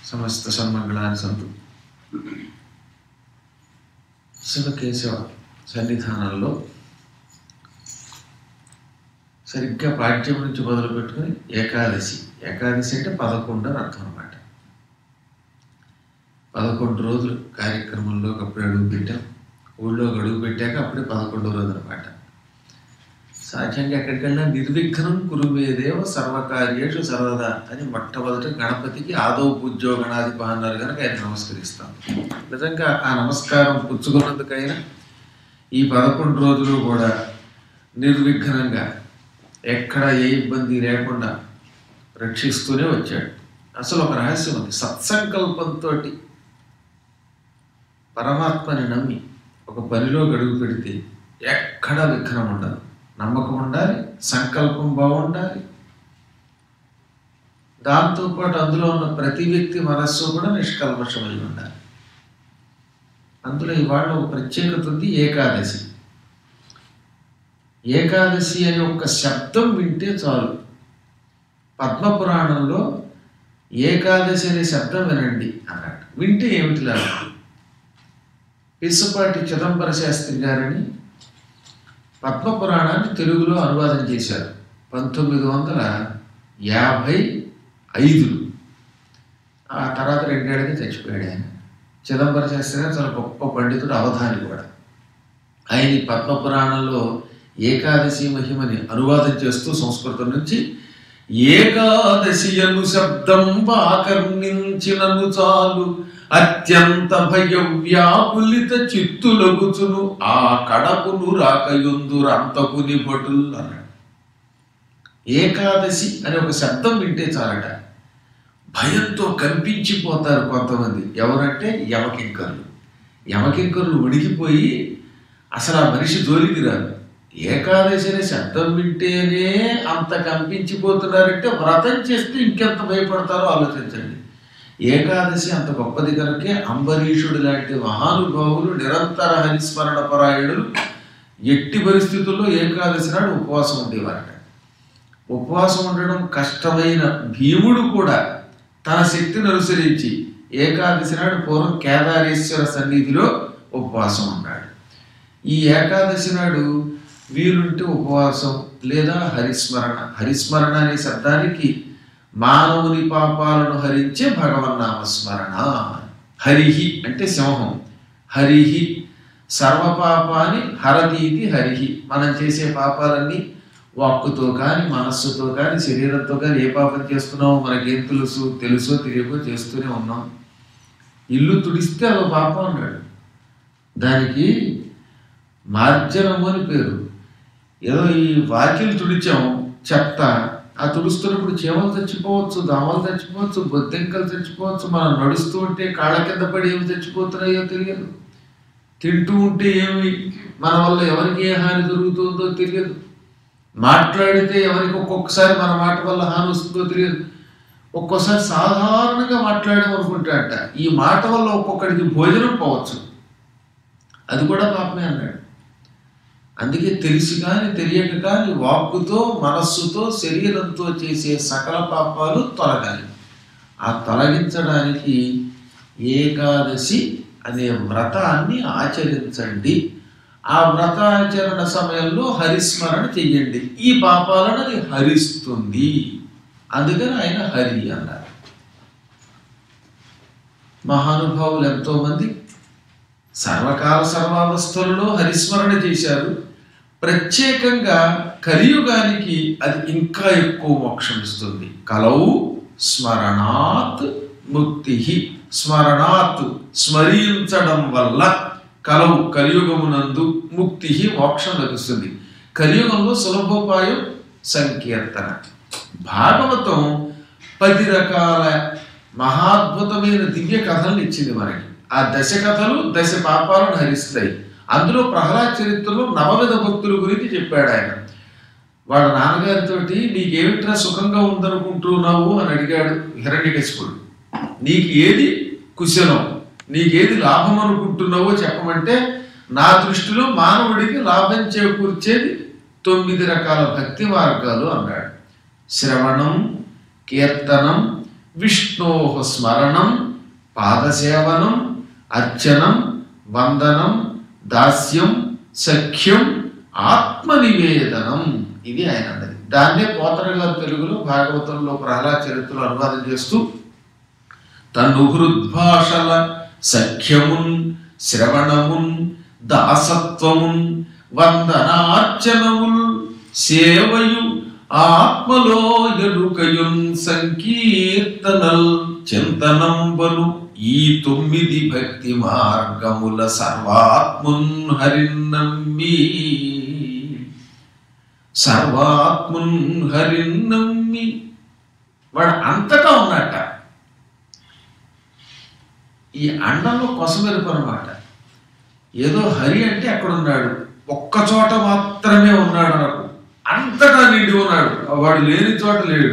సమస్త సన్మంగళాన్ని సంతు శివకేశవ సన్నిధానంలో సరిగ్గా పాఠ్యం నుంచి మొదలు పెట్టుకుని ఏకాదశి ఏకాదశి అంటే పదకొండు అని అర్థం అనమాట పదకొండు రోజులు కార్యక్రమంలోకి అప్పుడే అడుగు పెట్టాం ఊళ్ళోకి అడుగు పెట్టాక అప్పుడే పదకొండో రోజు అనమాట సాధ్యంగా ఎక్కడికి వెళ్ళినా నిర్విఘ్నం కురుమేదేవ సర్వకార్యేషు సర్వదా అని మొట్టమొదట గణపతికి ఆదౌ పూజ్యో గణాధిప అన్నారు కనుక ఆయన నమస్కరిస్తాం నిజంగా ఆ నమస్కారం పుచ్చుకున్నందుకైనా ఈ పదకొండు రోజులు కూడా నిర్విఘ్నంగా ఎక్కడ ఏ ఇబ్బంది లేకుండా రక్షిస్తూనే వచ్చాడు అసలు ఒక రహస్యం ఉంది సత్సంకల్పంతో పరమాత్మని నమ్మి ఒక పనిలో గడుగు పెడితే ఎక్కడా విఘ్నం ఉండదు నమ్మకం ఉండాలి సంకల్పం బాగుండాలి దాంతోపాటు అందులో ఉన్న ప్రతి వ్యక్తి మనస్సు కూడా నిష్కల్మషమై ఉండాలి అందులో ఇవాళ ఒక ప్రత్యేకత ఉంది ఏకాదశి ఏకాదశి అనే ఒక శబ్దం వింటే చాలు పద్మపురాణంలో ఏకాదశి అనే శబ్దం వినండి అన్నాడు వింటే ఏమిటి లాభం పిసుపాటి చిదంబర శాస్త్రి గారని పద్మపురాణాన్ని తెలుగులో అనువాదం చేశారు పంతొమ్మిది వందల యాభై ఐదులో ఆ తర్వాత రెండేళ్ళకి చచ్చిపోయాడు ఆయన చిదంబర శాస్త్రి గారు చాలా గొప్ప పండితుడు అవధాని కూడా ఆయన ఈ పద్మపురాణంలో ఏకాదశి మహిమని అనువాదం చేస్తూ సంస్కృతం నుంచి ఏకాదశి అను శబ్దం ఆకర్ణించినను చాలు అత్యంత భయ వ్యాకులిత చిత్తులగుచును ఆ కడపును రాకయుందురు అంతకుని భటుల్ అన్నాడు ఏకాదశి అనే ఒక శబ్దం వింటే చాలట భయంతో కంపించిపోతారు కొంతమంది ఎవరంటే యమకింకర్లు యమకింకర్లు ఉడికిపోయి అసలు ఆ మనిషి జోలికి రాదు ఏకాదశి అనే శబ్దం వింటేనే అంత కంపించిపోతున్నారంటే వ్రతం చేస్తే ఇంకెంత భయపడతారో ఆలోచించండి ఏకాదశి అంత గొప్పది కనుకే అంబరీషుడు లాంటి మహానుభావులు నిరంతర హరిస్మరణ పరాయణులు ఎట్టి పరిస్థితుల్లో ఏకాదశి నాడు ఉపవాసం ఉండేవారట ఉపవాసం ఉండడం కష్టమైన భీముడు కూడా తన శక్తిని అనుసరించి ఏకాదశి నాడు పూర్వం కేదారేశ్వర సన్నిధిలో ఉపవాసం ఉన్నాడు ఈ ఏకాదశి నాడు వీరుంటే ఉపవాసం లేదా హరిస్మరణ హరిస్మరణ అనే శబ్దానికి మానవుని పాపాలను హరించే భగవన్నామస్మరణ హరిహి అంటే సింహం హరిహి సర్వపాపాని హరతీతి హరిహి మనం చేసే పాపాలన్నీ వాక్కుతో కానీ మనస్సుతో కానీ శరీరంతో కానీ ఏ పాపం చేస్తున్నామో మనకేం తెలుసు తెలుసో తెలియకో చేస్తూనే ఉన్నాం ఇల్లు తుడిస్తే అదో పాపం అన్నాడు దానికి మార్జనము అని పేరు ఏదో ఈ వాకిలు తుడిచాం చెత్త ఆ తుడుస్తున్నప్పుడు చీమలు చచ్చిపోవచ్చు దోమలు చచ్చిపోవచ్చు బొద్దెంకలు చచ్చిపోవచ్చు మనం నడుస్తూ ఉంటే కాళ్ళ కింద పడి ఏమి చచ్చిపోతున్నాయో తెలియదు తింటూ ఉంటే ఏమి మన వల్ల ఎవరికి ఏ హాని జరుగుతుందో తెలియదు మాట్లాడితే ఎవరికి ఒక్కొక్కసారి మన మాట వల్ల హాని వస్తుందో తెలియదు ఒక్కోసారి సాధారణంగా మాట్లాడామనుకుంటాడట ఈ మాట వల్ల ఒక్కొక్కడికి భోజనం పోవచ్చు అది కూడా పాపమే అన్నాడు అందుకే తెలిసి కానీ తెలియక కానీ వాక్కుతో మనస్సుతో శరీరంతో చేసే సకల పాపాలు తొలగాలి ఆ తొలగించడానికి ఏకాదశి అనే వ్రతాన్ని ఆచరించండి ఆ వ్రతాచరణ సమయంలో హరిస్మరణ చెయ్యండి ఈ పాపాలను అది హరిస్తుంది అందుకని ఆయన హరి అన్నారు మహానుభావులు ఎంతోమంది సర్వకాల సర్వావస్థలలో హరిస్మరణ చేశారు ప్రత్యేకంగా కలియుగానికి అది ఇంకా ఎక్కువ మోక్షం ఇస్తుంది కలవు స్మరణాత్ ముక్తి స్మరణాత్ స్మరించడం వల్ల కలవు కలియుగమునందు ముక్తి మోక్షం లభిస్తుంది కలియుగంలో సులభోపాయం సంకీర్తన భాగవతం పది రకాల మహాద్భుతమైన దివ్య కథలను ఇచ్చింది మనకి ఆ దశ కథలు దశ పాపాలను హరిస్తాయి అందులో ప్రహ్లాద్ చరిత్రలో నవవిధ భక్తుల గురించి చెప్పాడు ఆయన వాళ్ళ నాన్నగారితోటి నీకేమిట్రా సుఖంగా ఉందనుకుంటున్నావు అని అడిగాడు హిరణ్యకశిపుడు నీకు ఏది కుశలం నీకేది లాభం అనుకుంటున్నావో చెప్పమంటే నా దృష్టిలో మానవుడికి లాభం చేకూర్చేది తొమ్మిది రకాల భక్తి మార్గాలు అన్నాడు శ్రవణం కీర్తనం విష్ణో స్మరణం పాదసేవనం అర్చనం వందనం దాస్యం సఖ్యం ఆత్మనివేదనం ఇది ఆయన అన్నది దాన్నే పోతన గారు తెలుగులో భాగవతంలో ప్రహ్లాద చరిత్రలో అనువాదం చేస్తూ తన్నుహృద్భాషల సఖ్యమున్ శ్రవణమున్ దాసత్వమున్ వందనార్చనముల్ సేవయు ఆత్మలో ఎరుకయున్ సంకీర్తనల్ చింతనంబను ఈ తొమ్మిది భక్తి మార్గముల సర్వాత్మున్ హరిన్నమ్మి సర్వాత్మున్ హరిన్నమ్మి వాడు అంతటా ఉన్నట్ట ఈ అండంలో కొసమెరుపు అనమాట ఏదో హరి అంటే అక్కడ ఉన్నాడు ఒక్క చోట మాత్రమే ఉన్నాడు నాకు అంతటా నిండి ఉన్నాడు వాడు లేని చోట లేడు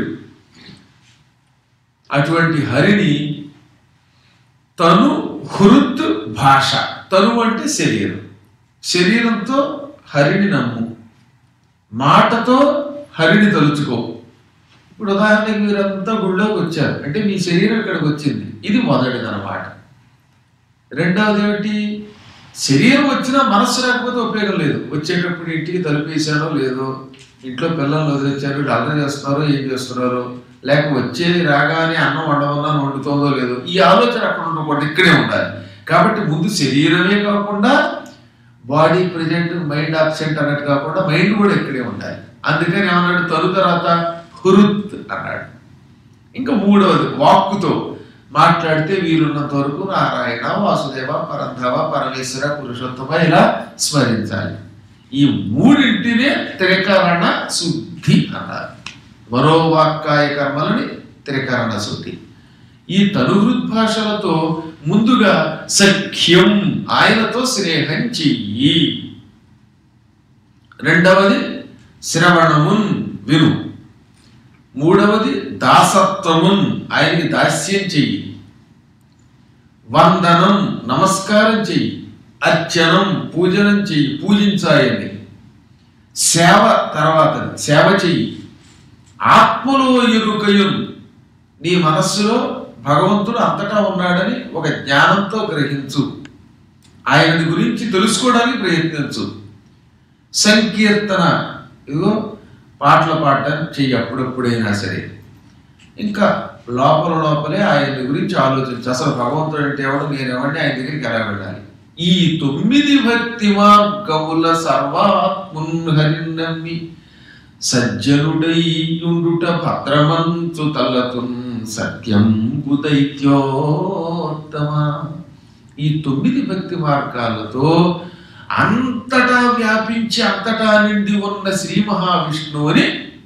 అటువంటి హరిని తను హృత్ భాష తను అంటే శరీరం శరీరంతో హరిని నమ్ము మాటతో హరిని తలుచుకో ఇప్పుడు ఉదాహరణకి మీరంతా గుళ్ళోకి వచ్చారు అంటే మీ శరీరం ఇక్కడికి వచ్చింది ఇది మొదటిది అనమాట రెండవది ఏమిటి శరీరం వచ్చినా మనస్సు లేకపోతే ఉపయోగం లేదు వచ్చేటప్పుడు ఇంటికి తలుపేశారో లేదో ఇంట్లో పిల్లల్ని వదిలించారు వీళ్ళు అర్థం చేస్తున్నారో ఏం చేస్తున్నారో లేక వచ్చే రాగానే అన్నం వండమన్నా వండుతుందో లేదో ఈ ఆలోచన అక్కడ ఉండకూడదు ఇక్కడే ఉండాలి కాబట్టి ముందు శరీరమే కాకుండా బాడీ ప్రజెంట్ మైండ్ అబ్సెంట్ అన్నట్టు కాకుండా మైండ్ కూడా ఇక్కడే ఉండాలి అందుకని ఏమన్నాడు తొలి తర్వాత హురుత్ అన్నాడు ఇంకా మూడవది వాక్కుతో మాట్లాడితే వీలున్నంత వరకు నారాయణ వాసుదేవ పరంధవ పరమేశ్వర పురుషోత్తమ ఇలా స్మరించాలి ఈ మూడింటినే త్రికరణ శుద్ధి అన్నారు మనోవాక్కాయ కర్మలని త్రికరణ శుద్ధి ఈ తనుహృద్భాషలతో ముందుగా సఖ్యం ఆయనతో స్నేహం చెయ్యి రెండవది శ్రవణమున్ విను మూడవది దాసత్వమున్ ఆయనకి దాస్యం చెయ్యి వందనం నమస్కారం చెయ్యి అర్చనం పూజనం చెయ్యి పూజించాయని సేవ తర్వాత సేవ చెయ్యి ఆత్మలో ఎరుకయున్ నీ మనస్సులో భగవంతుడు అంతటా ఉన్నాడని ఒక జ్ఞానంతో గ్రహించు ఆయనని గురించి తెలుసుకోవడానికి ప్రయత్నించు సంకీర్తన ఇదిగో పాటలు పాడడానికి చెయ్యి అప్పుడప్పుడైనా సరే ఇంకా లోపల లోపలే ఆయన్ని గురించి ఆలోచించు అసలు భగవంతుడు అంటే ఎవడు నేను ఎవరిని ఆయన దగ్గరికి ఎలా వెళ్ళాలి ఈ తొమ్మిది భక్తి మార్గముల సర్వాత్మున్ హరినమ్మి సజ్జనుడై యుండుట భద్రమంచు తల్లతున్ సత్యం దైత్యోత్తమ ఈ తొమ్మిది భక్తి మార్గాలతో అంతటా వ్యాపించి అంతటా నిండి ఉన్న శ్రీ మహావిష్ణువుని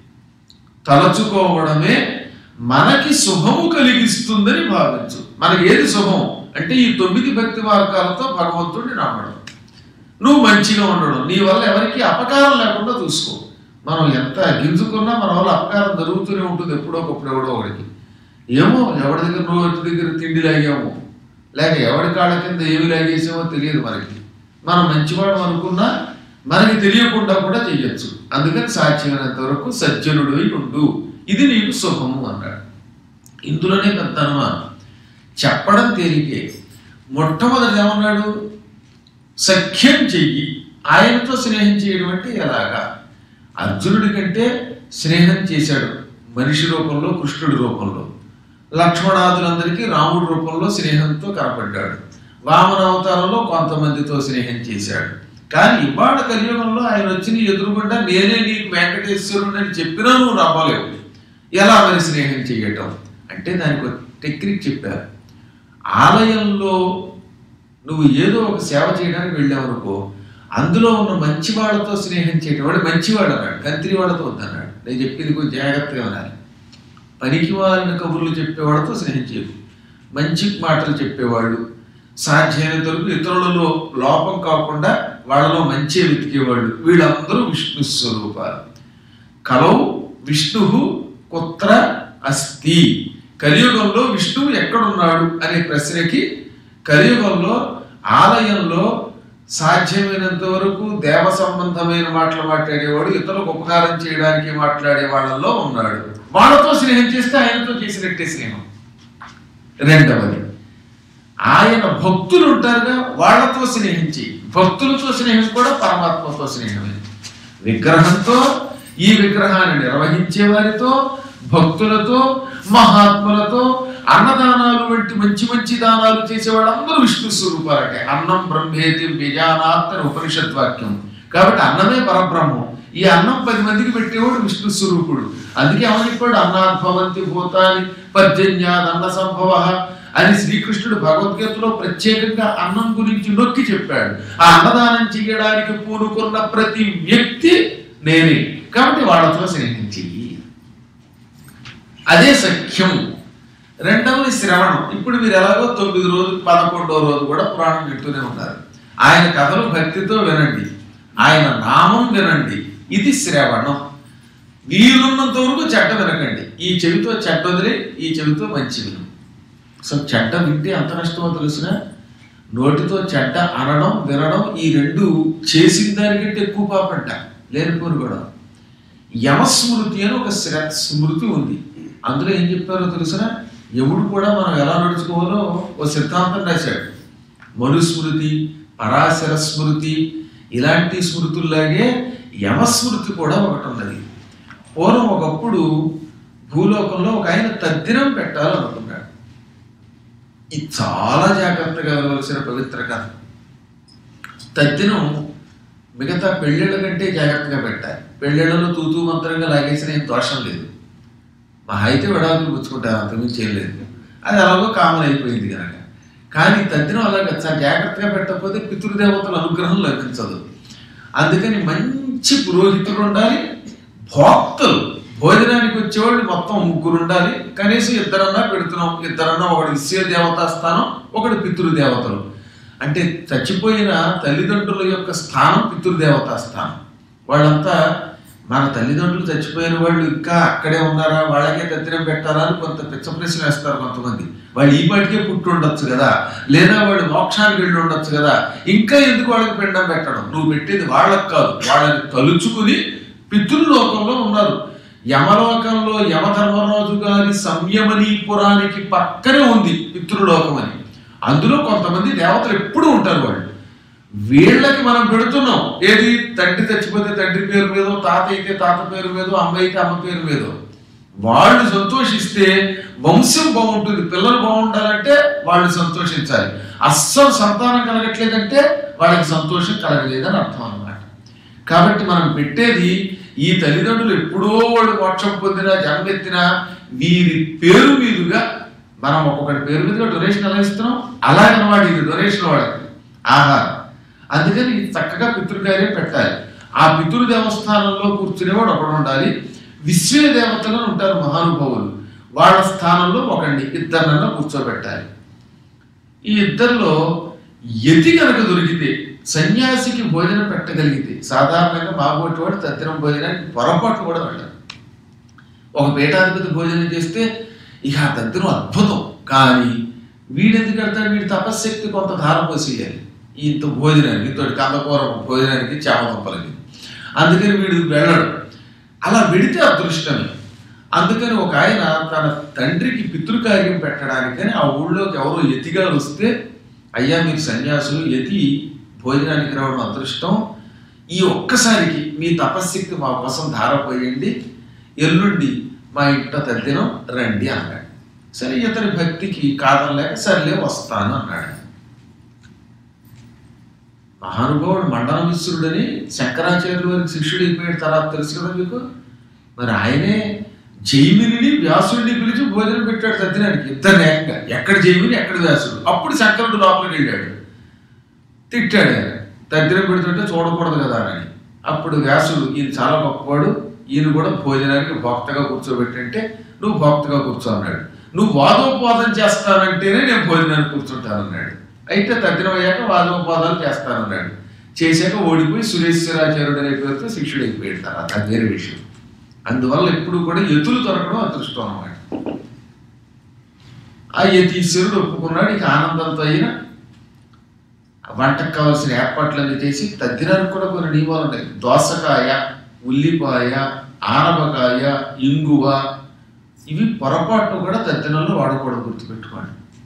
తలచుకోవడమే మనకి శుభము కలిగిస్తుందని భావించు మనకి ఏది శుభం అంటే ఈ తొమ్మిది భక్తి మార్గాలతో భగవంతుడిని నమ్మడం నువ్వు మంచిగా ఉండడం నీ వల్ల ఎవరికి అపకారం లేకుండా చూసుకో మనం ఎంత గింజుకున్నా మన వల్ల అపకారం జరుగుతూనే ఉంటుంది ఎప్పుడో ఒకప్పుడు ఎవడో ఒకడికి ఏమో ఎవరి దగ్గర రోజు దగ్గర తిండి లాగామో లేక ఎవడి కాళ్ళ కింద ఏమి లాగేసామో తెలియదు మనకి మనం మంచివాడు అనుకున్నా మనకి తెలియకుండా కూడా చెయ్యొచ్చు అందుకని సాధ్యమైనంత వరకు సజ్జనుడు ఉండు ఇది నీకు సుఖము అన్నాడు ఇందులోనే పెద్ద అనుమానం చెప్పడం తేలికే మొట్టమొదటి ఏమన్నాడు సఖ్యం చెయ్యి ఆయనతో స్నేహం చేయడం అంటే ఎలాగా అర్జునుడి కంటే స్నేహం చేశాడు మనిషి రూపంలో కృష్ణుడి రూపంలో లక్ష్మణాదులందరికీ రాముడి రూపంలో స్నేహంతో కనపడ్డాడు వామన అవతారంలో కొంతమందితో స్నేహం చేశాడు కానీ ఇవాళ కలియుగంలో ఆయన వచ్చి నీ ఎదురుగుండా నేనే నీకు వెంకటేశ్వరుడు అని చెప్పినా నువ్వు నమ్మలేవు ఎలా మరి స్నేహం చేయటం అంటే దానికి ఒక టెక్నిక్ చెప్పారు ఆలయంలో నువ్వు ఏదో ఒక సేవ చేయడానికి వెళ్ళావనుకో అందులో ఉన్న మంచి వాళ్ళతో స్నేహం చేయడం వాడు మంచివాడు అన్నాడు కంత్రి వాళ్ళతో వద్దన్నాడు నేను చెప్పింది కొంచెం జాగ్రత్తగా ఉండాలి పనికి వాళ్ళని కబుర్లు చెప్పేవాళ్ళతో స్నేహం చేయకు మంచి మాటలు చెప్పేవాళ్ళు సాధ్యమైనంత వరకు ఇతరులలో లోపం కాకుండా వాళ్ళలో మంచి వెతికేవాళ్ళు వీళ్ళందరూ విష్ణు స్వరూపాలు కలవు విష్ణు కుత్ర అస్తి కలియుగంలో విష్ణువు ఎక్కడున్నాడు అనే ప్రశ్నకి కలియుగంలో ఆలయంలో సాధ్యమైనంత వరకు దేవ సంబంధమైన మాటలు మాట్లాడేవాడు ఇతరులకు ఉపకారం చేయడానికి మాట్లాడే వాళ్ళల్లో ఉన్నాడు వాళ్ళతో స్నేహం చేస్తే ఆయనతో చేసినట్టే స్నేహం రెండవది ఆయన భక్తులు ఉంటారుగా వాళ్ళతో స్నేహించి భక్తులతో స్నేహం కూడా పరమాత్మతో స్నేహమే విగ్రహంతో ఈ విగ్రహాన్ని నిర్వహించే వారితో భక్తులతో మహాత్ములతో అన్నదానాలు వంటి మంచి మంచి దానాలు చేసే వాళ్ళందరూ విష్ణు స్వరూపాలటే అన్నం బ్రహ్మేతి బిజానాత్ అని ఉపనిషత్ వాక్యం కాబట్టి అన్నమే పరబ్రహ్మం ఈ అన్నం పది మందికి పెట్టేవాడు విష్ణు స్వరూపుడు అందుకే ఏమని చెప్పాడు అన్నాద్భవంతి భూతాని పర్జన్యాద్ అన్న సంభవ అని శ్రీకృష్ణుడు భగవద్గీతలో ప్రత్యేకంగా అన్నం గురించి నొక్కి చెప్పాడు ఆ అన్నదానం చేయడానికి పూనుకున్న ప్రతి వ్యక్తి నేనే కాబట్టి వాళ్ళతో స్నేహించి అదే సఖ్యం రెండవది శ్రవణం ఇప్పుడు మీరు ఎలాగో తొమ్మిది రోజులు పదకొండో రోజు కూడా పురాణం వింటూనే ఉన్నారు ఆయన కథలు భక్తితో వినండి ఆయన నామం వినండి ఇది శ్రవణం వీలున్నంత వరకు చెడ్డ వినకండి ఈ చెవితో చెడ్డ వదిలి ఈ చెవితో మంచి విను సో చెడ్డ వింటే అంత నష్టమో తెలిసిన నోటితో చెడ్డ అనడం వినడం ఈ రెండు చేసిన దానికంటే ఎక్కువ పాపంట లేనిపోను కూడా యమస్మృతి అని ఒక శ్ర- స్మృతి ఉంది అందులో ఏం చెప్పారో తెలుసిన యముడు కూడా మనం ఎలా నడుచుకోవాలో ఓ సిద్ధాంతం రాశాడు మనుస్మృతి పరాశర స్మృతి ఇలాంటి స్మృతుల్లాగే యమస్మృతి కూడా ఒకటి ఉన్నది పూర్వం ఒకప్పుడు భూలోకంలో ఒక ఆయన తద్దినం పెట్టాలనుకున్నాడు ఇది చాలా జాగ్రత్తగా వెళ్ళవలసిన పవిత్ర కథ తద్దినం మిగతా పెళ్ళిళ్ళ కంటే జాగ్రత్తగా పెట్టాలి పెళ్ళిళ్ళలో తూతూ మంత్రంగా లాగేసిన ఏం దోషం లేదు మహా అయితే విడాకులు పుచ్చుకుంటారు అంతకుమించి చేయలేదు అది అలాగో కామన్ అయిపోయింది కనుక కానీ తద్దినం అలాగే చాలా జాగ్రత్తగా పెట్టకపోతే పితృదేవతల అనుగ్రహం లభించదు అందుకని మంచి పురోహితుడు ఉండాలి భోక్తలు భోజనానికి వచ్చేవాళ్ళు మొత్తం ముగ్గురు ఉండాలి కనీసం ఇద్దరన్నా పెడుతున్నాం ఇద్దరన్నా ఒకటి విశ్వ దేవతా స్థానం ఒకటి పితృదేవతలు అంటే చచ్చిపోయిన తల్లిదండ్రుల యొక్క స్థానం పితృదేవతా స్థానం వాళ్ళంతా మన తల్లిదండ్రులు చచ్చిపోయిన వాళ్ళు ఇంకా అక్కడే ఉన్నారా వాళ్ళకే తద్దినం పెట్టారా అని కొంత పిచ్చ ప్రశ్న వేస్తారు కొంతమంది వాళ్ళు ఈ పాటికే పుట్టి ఉండొచ్చు కదా లేదా వాళ్ళు మోక్షానికి వెళ్ళి ఉండొచ్చు కదా ఇంకా ఎందుకు వాళ్ళకి పిండం పెట్టడం నువ్వు పెట్టేది వాళ్ళకి కాదు వాళ్ళని తలుచుకుని పితృలోకంలో ఉన్నారు యమలోకంలో యమధర్మరాజు గారి సంయమనీపురానికి పక్కనే ఉంది పితృలోకం అని అందులో కొంతమంది దేవతలు ఎప్పుడూ ఉంటారు వాళ్ళు వీళ్ళకి మనం పెడుతున్నాం ఏది తండ్రి చచ్చిపోతే తండ్రి పేరు మీదో తాత అయితే తాత పేరు మీదో అమ్మ అయితే అమ్మ పేరు మీదో వాళ్ళు సంతోషిస్తే వంశం బాగుంటుంది పిల్లలు బాగుండాలంటే వాళ్ళు సంతోషించాలి అస్సలు సంతానం కలగట్లేదంటే వాళ్ళకి సంతోషం కలగలేదని అర్థం అన్నమాట కాబట్టి మనం పెట్టేది ఈ తల్లిదండ్రులు ఎప్పుడో వాళ్ళు మోక్షం పొందినా జన్మెత్తినా వీరి పేరు మీదుగా మనం ఒక్కొక్కటి పేరు మీదుగా డొనేషన్ ఎలా ఇస్తున్నాం అలాగనమాట ఇది డొనేషన్ వాళ్ళకి ఆహారం అందుకని చక్కగా పితృకార్యం పెట్టాలి ఆ పితృ దేవస్థానంలో కూర్చునేవాడు ఒకడు ఉండాలి విశ్వ దేవతలు అని ఉంటారు మహానుభావులు వాళ్ళ స్థానంలో ఒకడిని ఇద్దరినన్నా కూర్చోబెట్టాలి ఈ ఇద్దరిలో యతి కనుక దొరికితే సన్యాసికి భోజనం పెట్టగలిగితే సాధారణంగా మాబోటి వాడు తద్దినం భోజనానికి పొరపాటు కూడా వెళ్ళారు ఒక పీఠాధిపతి భోజనం చేస్తే ఇక ఆ తద్దినం అద్భుతం కానీ వీడెందుకు కడతాడు వీడి తపశ్శక్తి కొంత ధార పోసేయాలి ఇంత భోజనానికి ఇంత కందకూర భోజనానికి చామదుంపలకి అందుకని వీడు వెళ్ళడు అలా వెడితే అదృష్టమే అందుకని ఒక ఆయన తన తండ్రికి పితృకార్యం పెట్టడానికని ఆ ఊళ్ళోకి ఎవరో యతిగా వస్తే అయ్యా మీరు సన్యాసులు యతి భోజనానికి రావడం అదృష్టం ఈ ఒక్కసారికి మీ తపశ్శక్తి మా కోసం ధారపోయండి ఎల్లుండి మా ఇంట తద్దినం రండి అన్నాడు సరే ఇతని భక్తికి కాదనలేక సర్లే వస్తాను అన్నాడు మహానుభావుడు మండల మిశ్రుడని శంకరాచార్యుల వారికి శిష్యుడు అయిపోయాడు తర్వాత తెలుసు కదా మీకు మరి ఆయనే జైమిని వ్యాసుడిని పిలిచి భోజనం పెట్టాడు తద్దినానికి ఇద్దరు ఏకంగా ఎక్కడ జైమిని ఎక్కడ వ్యాసుడు అప్పుడు శంకరుడు లోపలికి వెళ్ళాడు తిట్టాడు ఆయన తద్దినం పెడుతుంటే చూడకూడదు కదా అని అప్పుడు వ్యాసుడు ఈయన చాలా గొప్పవాడు ఈయన కూడా భోజనానికి భక్తగా కూర్చోబెట్టంటే నువ్వు భక్తగా కూర్చో అన్నాడు నువ్వు వాదోపవాదం చేస్తానంటేనే నేను భోజనానికి కూర్చుంటానన్నాడు అయితే తద్దినం అయ్యాక వాదోపవాదాలు చేస్తానన్నాడు చేశాక ఓడిపోయి సురేశ్వరాచార్యుడు అనే పేరుతో శిష్యుడు అయిపోయాడు తర్వాత అది వేరే విషయం అందువల్ల ఎప్పుడు కూడా ఎతులు దొరకడం అదృష్టం అన్నమాట ఆ యతీశ్వరుడు ఒప్పుకున్నాడు ఇక ఆనందంతో అయిన వంటకు కావాల్సిన ఏర్పాట్లన్నీ చేసి తద్దినానికి కూడా కొన్ని నియమాలు ఉన్నాయి దోసకాయ ఉల్లిపాయ ఆనపకాయ ఇంగువ ఇవి పొరపాటు కూడా తద్దినంలో వాడకూడదు గుర్తుపెట్టుకోండి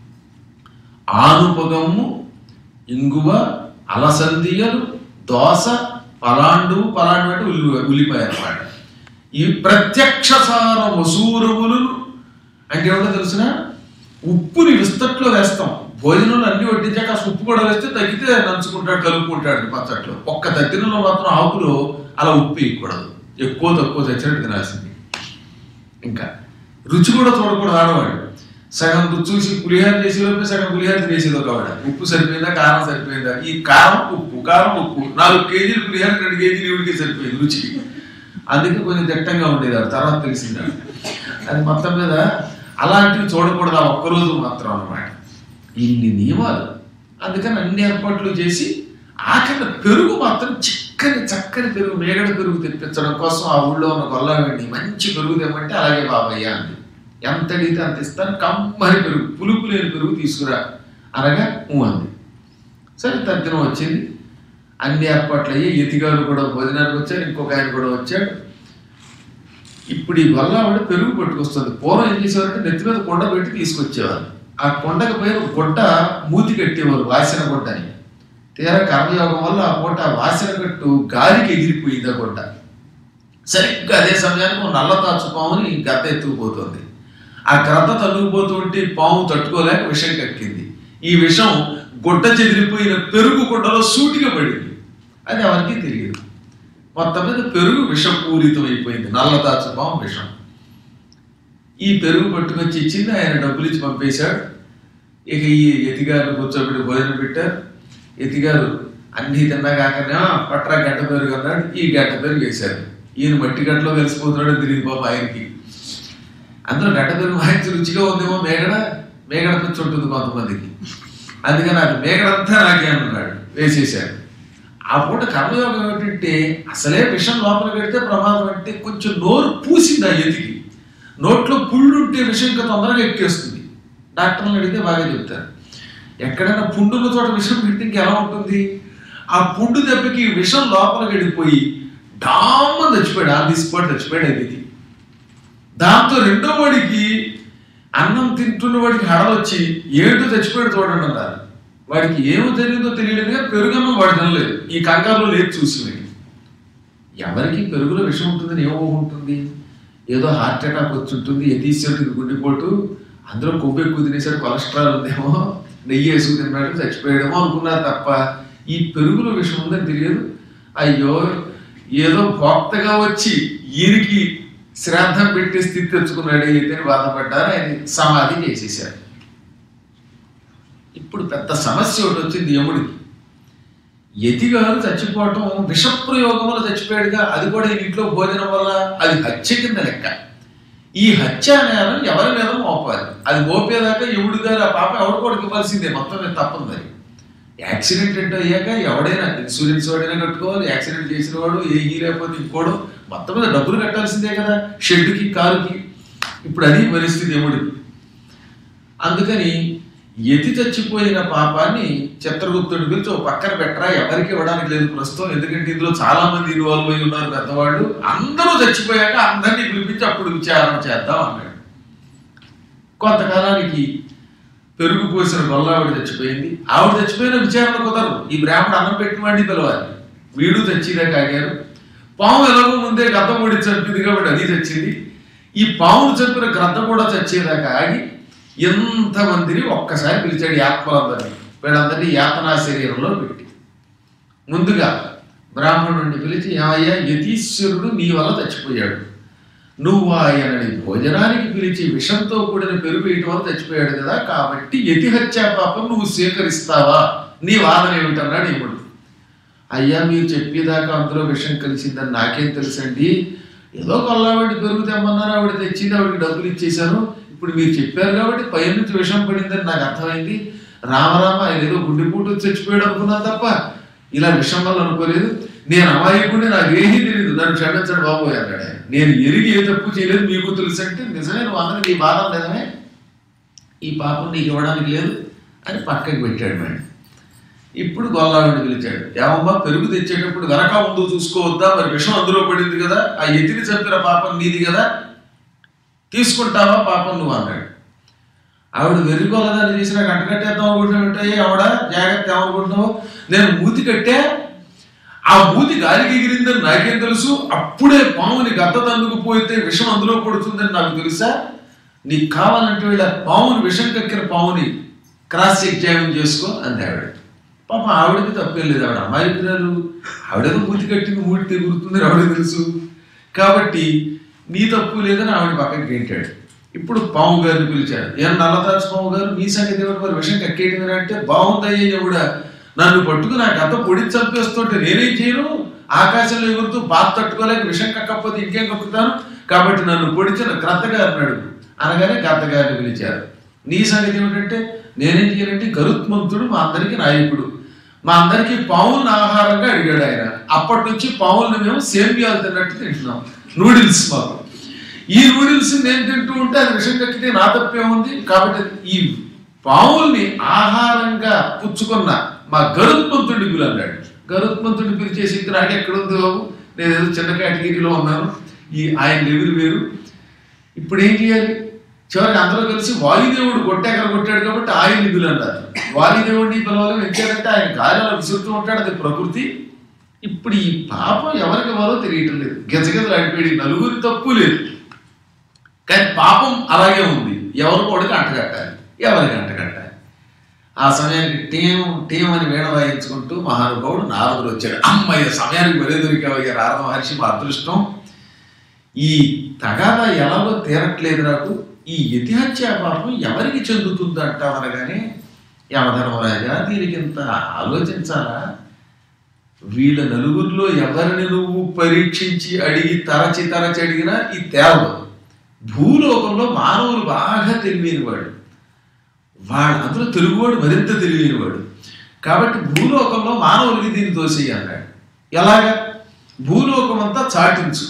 ఆనుపగమ్ము ఇంగువ అలసందియలు దోస పలాండు పలాండు అంటే ఉల్లి ఉల్లిపాయ అన్నమాట ఈ ప్రత్యక్ష సార మసూరములు అంటే ఏమిటో తెలిసిన ఉప్పుని విస్తట్లో వేస్తాం భోజనంలో అన్ని వడ్డించాక ఆ ఉప్పు కూడా వేస్తే తగ్గితే నంచుకుంటాడు కలుపుకుంటాడు పచ్చట్లో ఒక్క తగ్గినలో మాత్రం ఆకులో అలా ఉప్పు వేయకూడదు ఎక్కువ తక్కువ తెచ్చినట్టు తినాల్సింది ఇంకా రుచి కూడా చూడకూడదు ఆడవాడు సగం రుచి చూసి పులిహార చేసే లోపే సగం పులిహార తినేసేది ఒక ఆవిడ ఉప్పు సరిపోయిందా కారం సరిపోయిందా ఈ కారం ఉప్పు కారం ఉప్పు నాలుగు కేజీలు పులిహార రెండు కేజీలు ఇవిడికి సరిపోయింది రుచికి అందుకే కొంచెం దట్టంగా ఉండేది ఆవిడ తర్వాత తెలిసింది ఆవిడ. అది మొత్తం మీద అలాంటివి చూడకూడదు ఆ ఒక్కరోజు మాత్రం అన్నమాట ఇన్ని నియమాలు అందుకని అన్ని ఏర్పాట్లు చేసి ఆఖరి పెరుగు మాత్రం చిక్కని చక్కని పెరుగు మేగడ పెరుగు తెప్పించడం కోసం ఆ ఊళ్ళో ఉన్న గొల్లవండి మంచి పెరుగు తెమ్మంటే అలాగే బాబయ్య అంది ఎంత అడిగితే అంత ఇస్తాను కమ్మని పెరుగు పులుపు లేని పెరుగు తీసుకురా అనగా ఊ అంది సరే తద్దినం వచ్చింది అన్ని ఏర్పాట్లు అయ్యి ఎతిగాడు కూడా భోజనానికి వచ్చాడు ఇంకొక ఆయన కూడా వచ్చాడు ఇప్పుడు ఈ వల్ల ఆవిడ పెరుగు పట్టుకొస్తుంది పూర్వం ఏం చేసేవారంటే నెత్తి మీద కొండ పెట్టి తీసుకొచ్చేవారు ఆ కొండకు పైన గుడ్డ మూతి కట్టేవారు వాసిన గుడ్డ అని తీరా కర్మయోగం వల్ల ఆ పూట ఆ వాసిన కట్టు గాలికి ఎగిరిపోయింది ఆ గుడ్డ సరిగ్గా అదే సమయానికి ఓ నల్ల తాచు పాముని గద్ద ఎత్తుకుపోతుంది ఆ గ్రద్ద తల్లుకుపోతూ ఉంటే ఈ పాము తట్టుకోలేక విషం కక్కింది ఈ విషం గుడ్డ చెదిరిపోయిన పెరుగు గుడ్డలో సూటిగా పడింది అది ఎవరికీ తెలియదు మొత్తం మీద పెరుగు విషపూరితం అయిపోయింది నల్ల తాచు పాము విషం ఈ పెరుగు పట్టుకొచ్చి ఇచ్చింది ఆయన డబ్బులు ఇచ్చి పంపేశాడు ఇక ఈ ఎతిగారు కూర్చోబెట్టి భోజనం పెట్టారు ఎతిగారు అన్ని తిన్నాగాకనే పట్రా గడ్డ పెరుగు అన్నాడు ఈ గడ్డ పెరుగు వేశారు ఈయన మట్టి గడ్డలో కలిసిపోతున్నాడు తెలియదు బాబు ఆయనకి అందులో గడ్డ పెరుగు ఆయన రుచిగా ఉందేమో మేగడ మేగడ పిచ్చి ఉంటుంది కొంతమందికి అందుకని అది మేగడంతా నాకే అన్నాడు వేసేశాడు ఆ పూట కర్మయోగం ఏమిటంటే అసలే విషం లోపల పెడితే ప్రమాదం అంటే కొంచెం నోరు పూసింది ఆ ఎదిగి నోట్లో పుళ్ళు ఉంటే విషం ఇంకా తొందరగా ఎక్కేస్తుంది డాక్టర్లను అడిగితే బాగా చెప్తారు ఎక్కడైనా పుండుల చోట విషం పెడితే ఇంకా ఎలా ఉంటుంది ఆ పుండు దెబ్బకి విషం లోపలికి వెళ్ళిపోయి డామ్మ చచ్చిపోయాడు ఆ దిసిపోయి చచ్చిపోయాడు అది దాంతో రెండో వాడికి అన్నం తింటున్న వాడికి హడలొచ్చి ఏంటో చచ్చిపోయాడు చూడండి అన్నారు వాడికి ఏమో తెలియదో తెలియదు కానీ పెరుగన్నం వాడు తినలేదు ఈ కంగారులో లేదు చూసి వీడు. ఎవరికి పెరుగులో విషం ఉంటుందని ఏమో ఉంటుంది ఏదో హార్ట్ అటాక్ వచ్చి ఉంటుంది ఎతీసాడు గుండెపోటు అందులో కొవ్వు ఎక్కువ తినేసాడు కొలెస్ట్రాల్ ఉందేమో నెయ్యి వేసుకు తిన్నాడు చచ్చిపోయాడేమో అనుకున్నారు తప్ప ఈ పెరుగులో విషం ఉందని తెలియదు అయ్యో ఏదో భోక్తగా వచ్చి ఈయనకి శ్రాద్ధం పెట్టే స్థితి తెచ్చుకున్నాడు అయితే బాధపడ్డారు ఆయన సమాధి చేసేసారు ఇప్పుడు పెద్ద సమస్య ఒకటి వచ్చింది యముడికి యతిగారు చచ్చిపోవటం విషప్రయోగం వల్ల చచ్చిపోయాడుగా అది కూడా ఈ ఇంట్లో భోజనం వల్ల అది హత్య కింద లెక్క ఈ హత్య నేరం ఎవరి మీద మోపాలి అది మోపేదాకా యముడు గారు ఆ పాప ఎవరు కూడా ఇవ్వాల్సిందే మొత్తం మీద తప్పదు మరి యాక్సిడెంట్ అంటే అయ్యాక ఎవడైనా ఇన్సూరెన్స్ వాడైనా కట్టుకోవాలి యాక్సిడెంట్ చేసిన వాడు ఏ ఈ లేకపోతే ఇంకోడు మొత్తం మీద డబ్బులు కట్టాల్సిందే కదా షెడ్కి కారుకి ఇప్పుడు అది పరిస్థితి యముడికి అందుకని ఎతి చచ్చిపోయిన పాపాన్ని చిత్రగుప్తుడి గురించి ఒక పక్కన పెట్టరా ఎవరికి ఇవ్వడానికి లేదు ప్రస్తుతం ఎందుకంటే ఇందులో చాలా మంది ఇన్వాల్వ్ అయి ఉన్నారు పెద్దవాళ్ళు అందరూ చచ్చిపోయాక అందరినీ పిలిపించి అప్పుడు విచారణ చేద్దాం అన్నాడు కొంతకాలానికి పెరుగు పోసిన గొల్లావిడ చచ్చిపోయింది ఆవిడ చచ్చిపోయిన విచారణ కుదరదు ఈ బ్రాహ్మణ అన్నం పెట్టిన వాడిని పిలవాలి వీడు చచ్చిదే కాగారు పాము ఎలాగో ముందే గద్ద పొడి చంపింది కాబట్టి అది చచ్చింది ఈ పామును చంపిన గ్రద్ద కూడా చచ్చేదాకా ఆగి ఎంతమందిని ఒక్కసారి పిలిచాడు యాత్మలందరినీ వీళ్ళందరినీ యాతనా శరీరంలో పెట్టి ముందుగా బ్రాహ్మణుడిని పిలిచి ఏమయ్యా యతీశ్వరుడు నీ వల్ల చచ్చిపోయాడు నువ్వు ఆయనని భోజనానికి పిలిచి విషంతో కూడిన పెరుగు ఇటు వల్ల చచ్చిపోయాడు కదా కాబట్టి యతి హత్యా పాపం నువ్వు స్వీకరిస్తావా నీ వాదన ఏమిటన్నాడు యముడు అయ్యా మీరు చెప్పేదాకా అందులో విషం కలిసిందని నాకేం తెలుసండి ఏదో కొల్లావిడి పెరుగు తెమ్మన్నారు ఆవిడ తెచ్చింది ఆవిడకి డబ్బులు ఇచ్చేశాను ఇప్పుడు మీరు చెప్పారు కాబట్టి పై నుంచి విషం పడిందని నాకు అర్థమైంది రామరామ ఆయన ఏదో గుండెపూట వచ్చి చచ్చిపోయాడు అనుకున్నాను తప్ప ఇలా విషం వల్ల అనుకోలేదు నేను అమాయకుడిని నాకు ఏమీ తెలియదు నన్ను క్షమించండి బాబు అన్నాడు ఆయన. నేను ఎరిగి ఏ తప్పు చేయలేదు మీకు తెలుసు అంటే నిజమే నువ్వు అందరూ నీ బాధ నిజమే ఈ పాపం నీకు ఇవ్వడానికి లేదు అని పక్కకి పెట్టాడు మేడం ఇప్పుడు గొల్లావిని పిలిచాడు ఏమమ్మా పెరుగు తెచ్చేటప్పుడు వెనక ముందు చూసుకోవద్దా మరి విషం అందులో పడింది కదా ఆ ఎతిని చంపిన పాపం నీది కదా తీసుకుంటావా పాపం నువ్వు అన్నాడు ఆవిడ వెర్రిగోలదాన్ని చేసి నాకు అంటకట్టేద్దాం అనుకుంటున్నావు ఆవిడ జాగ్రత్త ఏమనుకుంటున్నావు నేను మూతి కట్టే ఆ మూతి గాలికి ఎగిరిందని నాకేం తెలుసు అప్పుడే పాముని గద్ద తన్నుకుపోతే విషం అందులో పడుతుందని నాకు తెలుసా నీకు కావాలంటే వీళ్ళ పాముని విషం కక్కిన పాముని క్రాస్ ఎగ్జామిన్ చేసుకో అంది ఆవిడ పాప ఆవిడకి తప్పేం లేదు ఆవిడ అమాయకురాలు ఆవిడేదో మూతి కట్టింది మూటి తెగురుతుందని ఆవిడ తెలుసు కాబట్టి నీ తప్పు లేదని ఆవిడ పక్కకి గెంటాడు ఇప్పుడు పాము గారిని పిలిచాడు ఏం నల్లదాసు పాము గారు మీ సంగతి ఏమిటి మరి విషయం కక్కేయడం అంటే బాగుందయ్యే కూడా నన్ను పట్టుకుని నాకు అంత పొడి చంపేస్తుంటే నేనేం చేయను ఆకాశంలో ఎగురుతూ బాధ తట్టుకోలేక విషం కక్కకపోతే ఇంకేం కక్కుతాను కాబట్టి నన్ను పొడిచిన గ్రద్దగారిని అడుగు అనగానే గ్రద్దగారిని పిలిచారు నీ సంగతి ఏమిటంటే నేనేం చేయాలంటే గరుత్మంతుడు మా అందరికీ నాయకుడు మా అందరికీ పావులను ఆహారంగా అడిగాడు ఆయన అప్పటి నుంచి పావులను మేము సేమియాలు తిన్నట్టు తింటున్నాం నూడిల్స్ మాకు ఈ నూడిల్స్ నేను తింటూ ఉంటే అది విషం కక్కితే నా తప్పేముంది కాబట్టి ఈ పావుల్ని ఆహారంగా పుచ్చుకున్న మా గరుత్మంతుడి పిలు అన్నాడు గరుత్మంతుడి పిలిచేసి ఇంకా నాకు ఎక్కడుంది బాబు నేను ఏదో చిన్న కేటగిరీలో ఉన్నాను ఈ ఆయన లెవెల్ వేరు ఇప్పుడు ఏం చేయాలి చివరికి అందరూ కలిసి వాయుదేవుడు కొట్టాకర కొట్టాడు కాబట్టి ఆయన నిధులు అంటారు వాయుదేవుడిని పిలవాలి ఎంచారంటే ఆయన గాలిలో విసురుతూ ఉంటాడు అది ప్రకృతి ఇప్పుడు ఈ పాపం ఎవరికి ఇవ్వాలో తెలియటం లేదు గజగజలు అడిపోయి నలుగురి తప్పు లేదు కానీ పాపం అలాగే ఉంది ఎవరు కొడుకు అంటగట్టాలి ఎవరికి అంటగట్టాలి ఆ సమయానికి టీం టీం అని వీణ వాయించుకుంటూ మహానుభావుడు నారదుడు వచ్చాడు అమ్మయ్య సమయానికి మరే దొరికావయ్య నారద మహర్షి మా అదృష్టం ఈ తగాదా ఎలాగో తీరట్లేదు నాకు ఈ యతిహత్యా పాపం ఎవరికి చెందుతుంది అనగానే యమధర్మరాజా దీనికి ఇంత ఆలోచించాలా వీళ్ళ నలుగురిలో ఎవరిని నువ్వు పరీక్షించి అడిగి తరచి తరచి అడిగినా ఈ తేలదు భూలోకంలో మానవులు బాగా తెలివైనవాడు వాడు అందులో తెలుగువాడు మరింత తెలివైనవాడు కాబట్టి భూలోకంలో మానవులకి దీన్ని దోసేయి అన్నాడు ఎలాగా భూలోకం అంతా చాటించు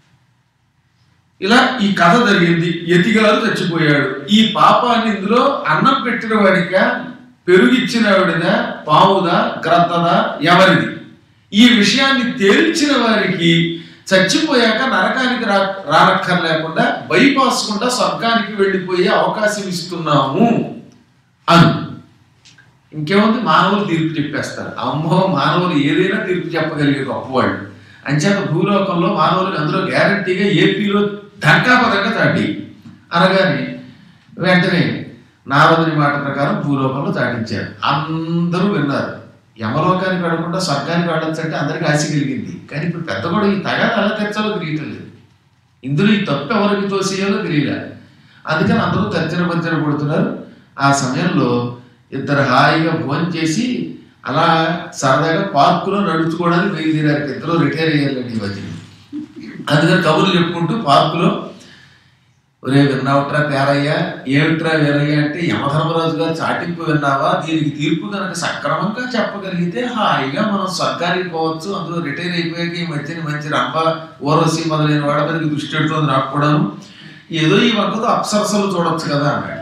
ఇలా ఈ కథ జరిగింది యతిగారు చచ్చిపోయాడు ఈ పాపాన్ని ఇందులో అన్నం పెట్టిన వాడిగా పెరుగిచ్చిన వాడిదా పావుదా గ్రద్దదా ఎవరిది ఈ విషయాన్ని తేల్చిన వారికి చచ్చిపోయాక నరకానికి రా రానక్కర్ లేకుండా బైపాస్ గుండా స్వర్గానికి వెళ్ళిపోయే అవకాశం ఇస్తున్నాము అను ఇంకేముంది మానవులు తీర్పు చెప్పేస్తారు అమ్మో మానవులు ఏదైనా తీర్పు చెప్పగలిగే గొప్పవాళ్ళు అంచేత భూలోకంలో మానవులకు అందులో గ్యారంటీగా ఏపీలో ధంకాపదంగా తాటి అనగానే వెంటనే నారదుని మాట ప్రకారం భూలోకంలో చాటించారు అందరూ విన్నారు యమలోకానికి వెళ్ళకుండా స్వర్గానికి వెళ్ళొచ్చంటే అందరికీ ఆశ కలిగింది కానీ ఇప్పుడు పెద్ద కూడా ఈ తగాద ఎలా తెచ్చాలో తెలియటం లేదు ఇందులో ఈ తప్పు ఎవరికి తోసేయాలో తెలియలే అందుకని అందరూ తర్జన భర్జన పడుతున్నారు ఆ సమయంలో ఇద్దరు హాయిగా భోజనం చేసి అలా సరదాగా పార్కులో నడుచుకోవడానికి బయలుదేరారు ఇద్దరు రిటైర్ అయ్యారండి ఈ మధ్య అందుకని కబుర్లు చెప్పుకుంటూ పార్కులో ఒరే విన్నావుట్రా పేరయ్య ఏమిట్రా వీరయ్య అంటే యమధర్మరాజు గారు చాటింపు విన్నావా దీనికి తీర్పు కనుక సక్రమంగా చెప్పగలిగితే హాయిగా మనం స్వర్గానికి పోవచ్చు అందులో రిటైర్ అయిపోయాక ఈ మధ్యన మంచి రంభ ఓరసి మొదలైన వాడ మీదకి దృష్టి పెడుతుంది నాకు కూడాను ఏదో ఈ వంకతో అప్సరసలు చూడొచ్చు కదా అన్నాడు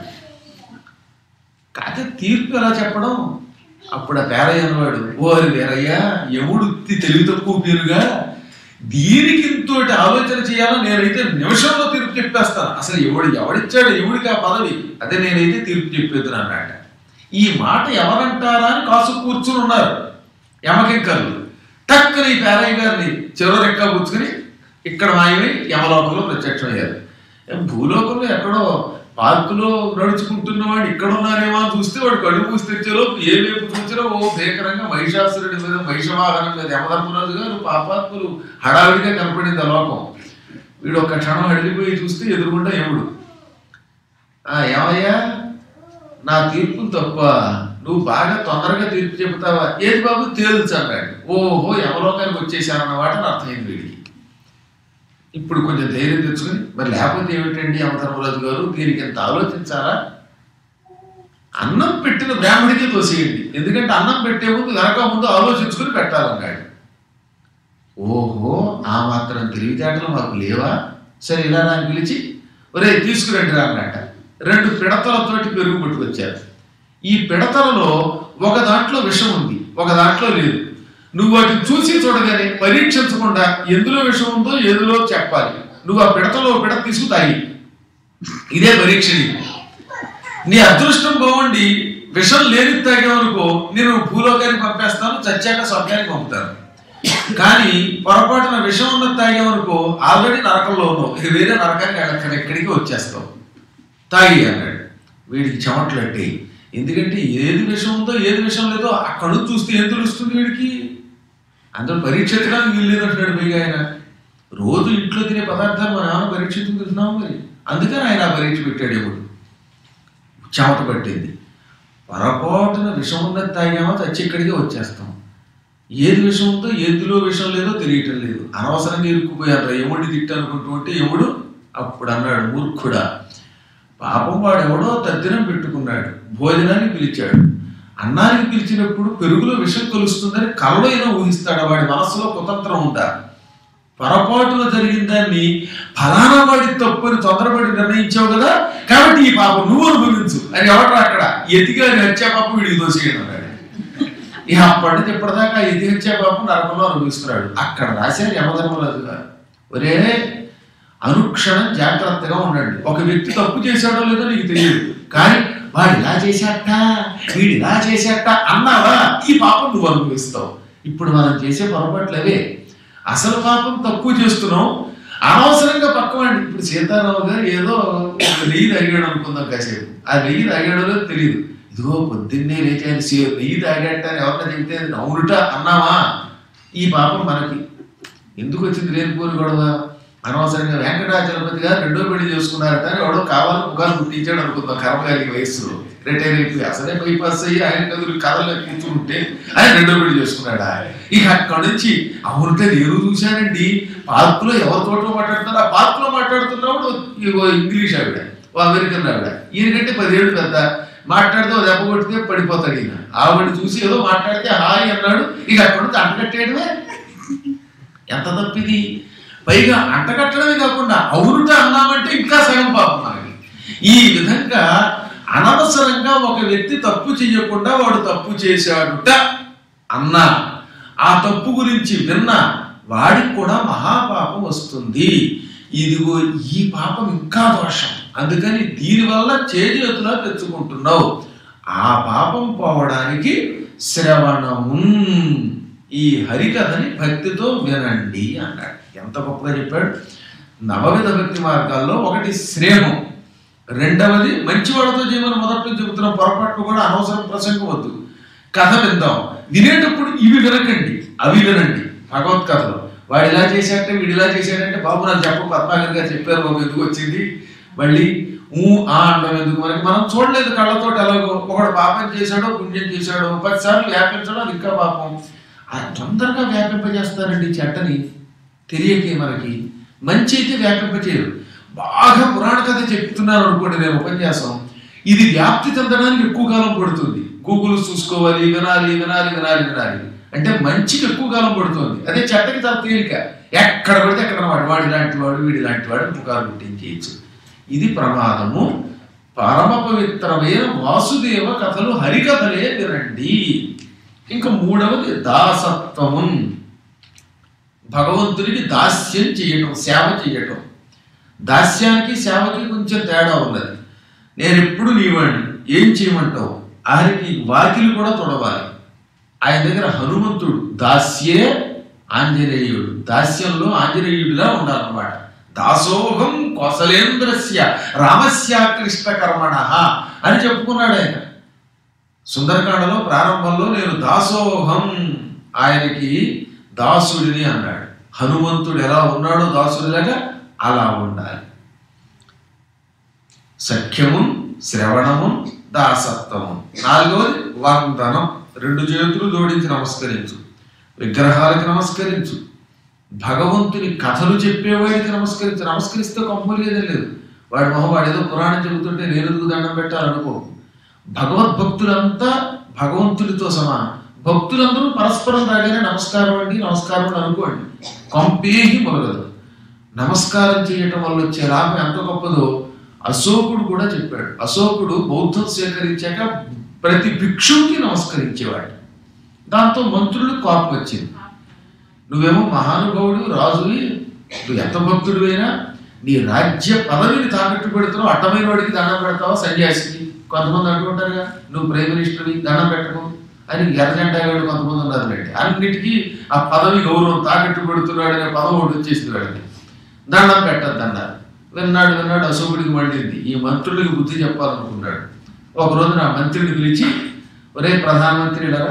కాకపోతే తీర్పు ఎలా చెప్పడం అప్పుడు ఆ పేరయ్య అన్నవాడు ఓరి వీరయ్య ఎముడు తెలివి తక్కువ పేరుగా దీనికి ఇంతోటి ఆలోచన చేయాలో నేనైతే నిమిషంలో తీర్పు చెప్పేస్తాను అసలు ఎవడు ఎవడిచ్చాడు ఎవడికి ఆ పదవి అదే నేనైతే తీర్పు చెప్పేద్దును అన్నమాట ఈ మాట ఎవరంటారా అని కాసు కూర్చుని ఉన్నారు యమకింకర్లు టక్కుని ఈ పేరయ్య గారిని చివరెక్క కూర్చుని ఇక్కడ మాయమై యమలోకంలో ప్రత్యక్షమయ్యారు ఏం భూలోకంలో ఎక్కడో పార్కులో నడుచుకుంటున్నవాడు ఇక్కడ ఉన్నారేమో అని చూస్తే వాడు కడుపు మూసి తెచ్చేలోపు ఏ వైపు చూసినా ఓ భీకరంగా మహిషాసురుడి మీద మహిషవాహనం మీద యమధర్మరాజు గారు పాపాత్ములు హడావిడిగా కనపడింది ఆ లోకం వీడు ఒక్క క్షణం అడిగిపోయి చూస్తే ఎదురుగుండా యముడు ఆ ఏమయ్యా నా తీర్పు తప్ప నువ్వు బాగా తొందరగా తీర్పు చెబుతావా ఏది బాబు తేల్చు అన్నాడు ఓహో యమలోకానికి వచ్చేసానన్నమాట అని అర్థమైంది వీడికి ఇప్పుడు కొంచెం ధైర్యం తెచ్చుకొని మరి లేకపోతే ఏమిటండి యమధర్మరాజు గారు దీనికి ఎంత ఆలోచించాలా అన్నం పెట్టిన బ్రాహ్మడికే తోసేయండి ఎందుకంటే అన్నం పెట్టే ముందు వెనక ముందు ఆలోచించుకుని పెట్టాలన్నాడు ఓహో ఆ మాత్రం తెలివితేటలు మాకు లేవా సరే ఇలా నాకు పిలిచి ఒరే తీసుకురండి రా అన్నట్ట రెండు పిడతలతోటి పెరుగు పట్టుకొచ్చారు ఈ పిడతలలో ఒక దాంట్లో విషం ఉంది ఒక దాంట్లో లేదు నువ్వు వాటిని చూసి చూడగానే పరీక్షించకుండా ఎందులో విషం ఉందో ఎందులో చెప్పాలి నువ్వు ఆ పిడతలో పిడత తీసుకు తాగి ఇదే పరీక్ష నీకు నీ అదృష్టం బాగుండి విషం లేని తాగావనుకో నేను భూలోకానికి పంపేస్తాను చచ్చాక స్వర్గానికి పంపుతాను కానీ పొరపాటున విషం ఉన్నది తాగావనుకో ఆల్రెడీ నరకంలో ఉన్నావు ఇక వేరే నరకానికి అక్కడ ఎక్కడికి వచ్చేస్తావు తాగి అన్నాడు వీడికి చెమట్లట్టి ఎందుకంటే ఏది విషం ఉందో ఏది విషం లేదో అక్కడ నుంచి చూస్తే ఏం తెలుస్తుంది వీడికి అందరూ పరీక్షించడానికి వీల్లేదు అంటున్నాడు పైగా ఆయన రోజు ఇంట్లో తినే పదార్థాలు మనం ఏమైనా పరీక్షించుకుంటున్నాము మరి అందుకని ఆయన ఆ పరీక్ష పెట్టాడు ఇప్పుడు చెమట పట్టింది పొరపాటున విషం ఉన్నది తాగామో చచ్చి ఇక్కడికే వచ్చేస్తాం ఏది విషం ఉందో ఏదిలో విషం లేదో తెలియటం లేదు అనవసరంగా ఇరుక్కుపోయారు యముడి తిట్టు అనుకుంటూ ఉంటే యముడు అప్పుడు అన్నాడు మూర్ఖుడా పాపం వాడు ఎవడో తద్దినం పెట్టుకున్నాడు భోజనానికి పిలిచాడు అన్నానికి పిలిచినప్పుడు పెరుగులో విషం కలుస్తుందని కలలో అయినా ఊహిస్తాడు వాడి మనసులో కుతంత్రం ఉందా పొరపాటున జరిగిన దాన్ని ఫలానా వాడి తప్పు అని తొందరపడి నిర్ణయించావు కదా కాబట్టి ఈ పాపం నువ్వు అనుభవించు అని ఎవరు అక్కడ ఎతిగాని హత్యా పాపం వీడికి దోసేయడం అన్నాడు ఇక అప్పటి నుంచి ఇప్పటిదాకా ఎది హత్యా పాపం నరకంలో అనుభవిస్తున్నాడు అక్కడ రాశారు యమధర్మరాజు గారు ఒరే అనుక్షణం జాగ్రత్తగా ఉండండి ఒక వ్యక్తి తప్పు చేశాడో లేదో నీకు తెలియదు కానీ వాడు ఇలా చేశాట వీడు ఇలా చేశాట అన్నావా ఈ పాపం నువ్వు అనుభవిస్తావు ఇప్పుడు మనం చేసే పొరపాట్లు అవే అసలు పాపం తక్కువ చేస్తున్నాం అనవసరంగా పక్కవాడి ఇప్పుడు సీతారావు గారు ఏదో ఒక నెయ్యి తాగాడు అనుకుందాం కాసేపు ఆ నెయ్యి తాగాడో లేదో తెలియదు ఇదిగో పొద్దున్నే లేచాను సీ నెయ్యి తాగాట అని ఎవరన్నా చెబితే అవునుట అన్నావా ఈ పాపం మనకి ఎందుకు వచ్చింది లేనిపోని గొడవ అనవసరంగా వెంకటాచలపతి గారు రెండో పెళ్లి చేసుకున్నారట అని ఎవడో కావాలని ముఖాలు పుట్టించాడు అనుకుందాం కర్మగారికి వయస్సులో రిటైర్ అయిపోయి అసలే బైపాస్ అయ్యి ఆయన కదులు కథలో కూర్చుంటే ఆయన రెండో పెళ్లి చేసుకున్నాడా ఇక అక్కడ నుంచి అవునుంటే నేను చూశానండి పార్కులో ఎవరితోటో మాట్లాడుతున్నారు ఆ పార్కులో మాట్లాడుతున్నప్పుడు ఇగో ఇంగ్లీష్ ఆవిడ ఓ అమెరికన్ ఆవిడ ఈయనకంటే పదిహేడు పెద్ద మాట్లాడితే ఓ దెబ్బ కొడితే పడిపోతాడు ఈయన ఆవిడ చూసి ఏదో మాట్లాడితే హాయ్ అన్నాడు ఇక అక్కడ నుంచి అంటకట్టేయడమే ఎంత తప్పిది పైగా అంటకట్టడమే కాకుండా అవునుట అన్నామంటే ఇంకా సగం పాపం మనకి ఈ విధంగా అనవసరంగా ఒక వ్యక్తి తప్పు చేయకుండా వాడు తప్పు చేశాడుట అన్నా ఆ తప్పు గురించి విన్నా వాడికి కూడా మహాపాపం వస్తుంది ఇదిగో ఈ పాపం ఇంకా దోషం అందుకని దీనివల్ల చేజేతులా తెచ్చుకుంటున్నావు ఆ పాపం పోవడానికి శ్రవణము ఈ హరికథని భక్తితో వినండి అన్నాడు ఎంత గొప్పగా చెప్పాడు నవవిధ భక్తి మార్గాల్లో ఒకటి శ్రేహం రెండవది మంచివాడితో చేయమని మొదట్లో చెబుతున్న పొరపాట్లు కూడా అనవసరం ప్రసంగం వద్దు కథ విందాం వినేటప్పుడు ఇవి వినకండి అవి వినండి భగవత్ కథలో వాడు ఇలా చేశాడంటే వీడు ఇలా చేశాడంటే బాబు నాకు చెప్పు పద్మాగర్ గారు చెప్పారు బాబు ఎందుకు వచ్చింది మళ్ళీ ఊ ఆ అండం ఎందుకు మనకి మనం చూడలేదు కళ్ళతో ఎలాగో ఒకడు పాపం చేశాడో పుణ్యం చేశాడో పదిసార్లు వ్యాపించడం అది ఇంకా పాపం ఆ తొందరగా వ్యాపింపజేస్తారండి ఈ చెడ్డని తెలియకే మనకి మంచి అయితే వ్యాపింపచేయరు బాగా పురాణ కథ చెప్తున్నాను అనుకోండి నేను ఉపన్యాసం ఇది వ్యాప్తి చెందడానికి ఎక్కువ కాలం పడుతుంది గూగుల్ చూసుకోవాలి వినాలి వినాలి వినాలి వినాలి అంటే మంచికి ఎక్కువ కాలం పడుతుంది అదే చెట్టకి చాలా తేలిక ఎక్కడ పడితే అక్కడ వాడు వాడి లాంటి వాడు వీడి లాంటి వాడు పుకారు పుట్టించేయచ్చు ఇది ప్రమాదము పరమ పవిత్రమైన వాసుదేవ కథలు హరికథలే వినండి ఇంకా మూడవది దాసత్వము భగవంతునికి దాస్యం చేయటం సేవ చేయటం దాస్యానికి సేవకి కొంచెం తేడా ఉన్నది నేను ఎప్పుడు నీవాడిని ఏం చేయమంటావు ఆయనకి వాకిలు కూడా తొడవాలి ఆయన దగ్గర హనుమంతుడు దాస్యే ఆంజనేయుడు దాస్యంలో ఆంజనేయుడిలా ఉండాలన్నమాట దాసోహం కోసలేంద్రస్య రామస్యాకృష్ట కర్మణ అని చెప్పుకున్నాడు ఆయన సుందరకాండలో ప్రారంభంలో నేను దాసోహం ఆయనకి దాసుడిని అన్నాడు హనుమంతుడు ఎలా ఉన్నాడో దాసుడిలాగా అలా ఉండాలి సఖ్యము శ్రవణము దాసత్వము నాలుగవది వందనం రెండు చేతులు జోడించి నమస్కరించు విగ్రహాలకు నమస్కరించు భగవంతుని కథలు చెప్పేవాడికి నమస్కరించు నమస్కరిస్తే కంపలేదే లేదు వాడి మొహం వాడు ఏదో పురాణం చెబుతుంటే నేను ఎందుకు దండం పెట్టాలనుకో భగవద్భక్తులంతా భగవంతుడితో సమానం భక్తులందరూ పరస్పరం రాగానే నమస్కారం అండి నమస్కారం అని అనుకోండి కొంపేహి మొదలదు నమస్కారం చేయటం వల్ల వచ్చే లాభం ఎంత గొప్పదో అశోకుడు కూడా చెప్పాడు అశోకుడు బౌద్ధం స్వీకరించాక ప్రతి భిక్షువుకి నమస్కరించేవాడు దాంతో మంత్రులు కోపం వచ్చింది నువ్వేమో మహానుభావుడు రాజువి నువ్వు ఎంత భక్తుడివైనా నీ రాజ్య పదవిని తాకట్టు పెడుతున్నావు అడ్డమైన వాడికి దండం పెడతావా సన్యాసికి కొంతమంది అంటుంటారుగా నువ్వు ప్రైమ్ మినిస్టర్వి దండం పెట్టకు అని ఎర్రజెండా వేడు కొంతమంది ఉన్నారు లేండి అన్నిటికీ ఆ పదవి గౌరవం తాకట్టు పెడుతున్నాడు అనే పదం ఒకటి వచ్చేసింది వాడికి దండం పెట్టద్దన్నారు విన్నాడు విన్నాడు అశోకుడికి మండింది ఈ మంత్రుడికి బుద్ధి చెప్పాలనుకున్నాడు ఒక రోజు నా మంత్రిని పిలిచి ఒరే ప్రధానమంత్రి లరా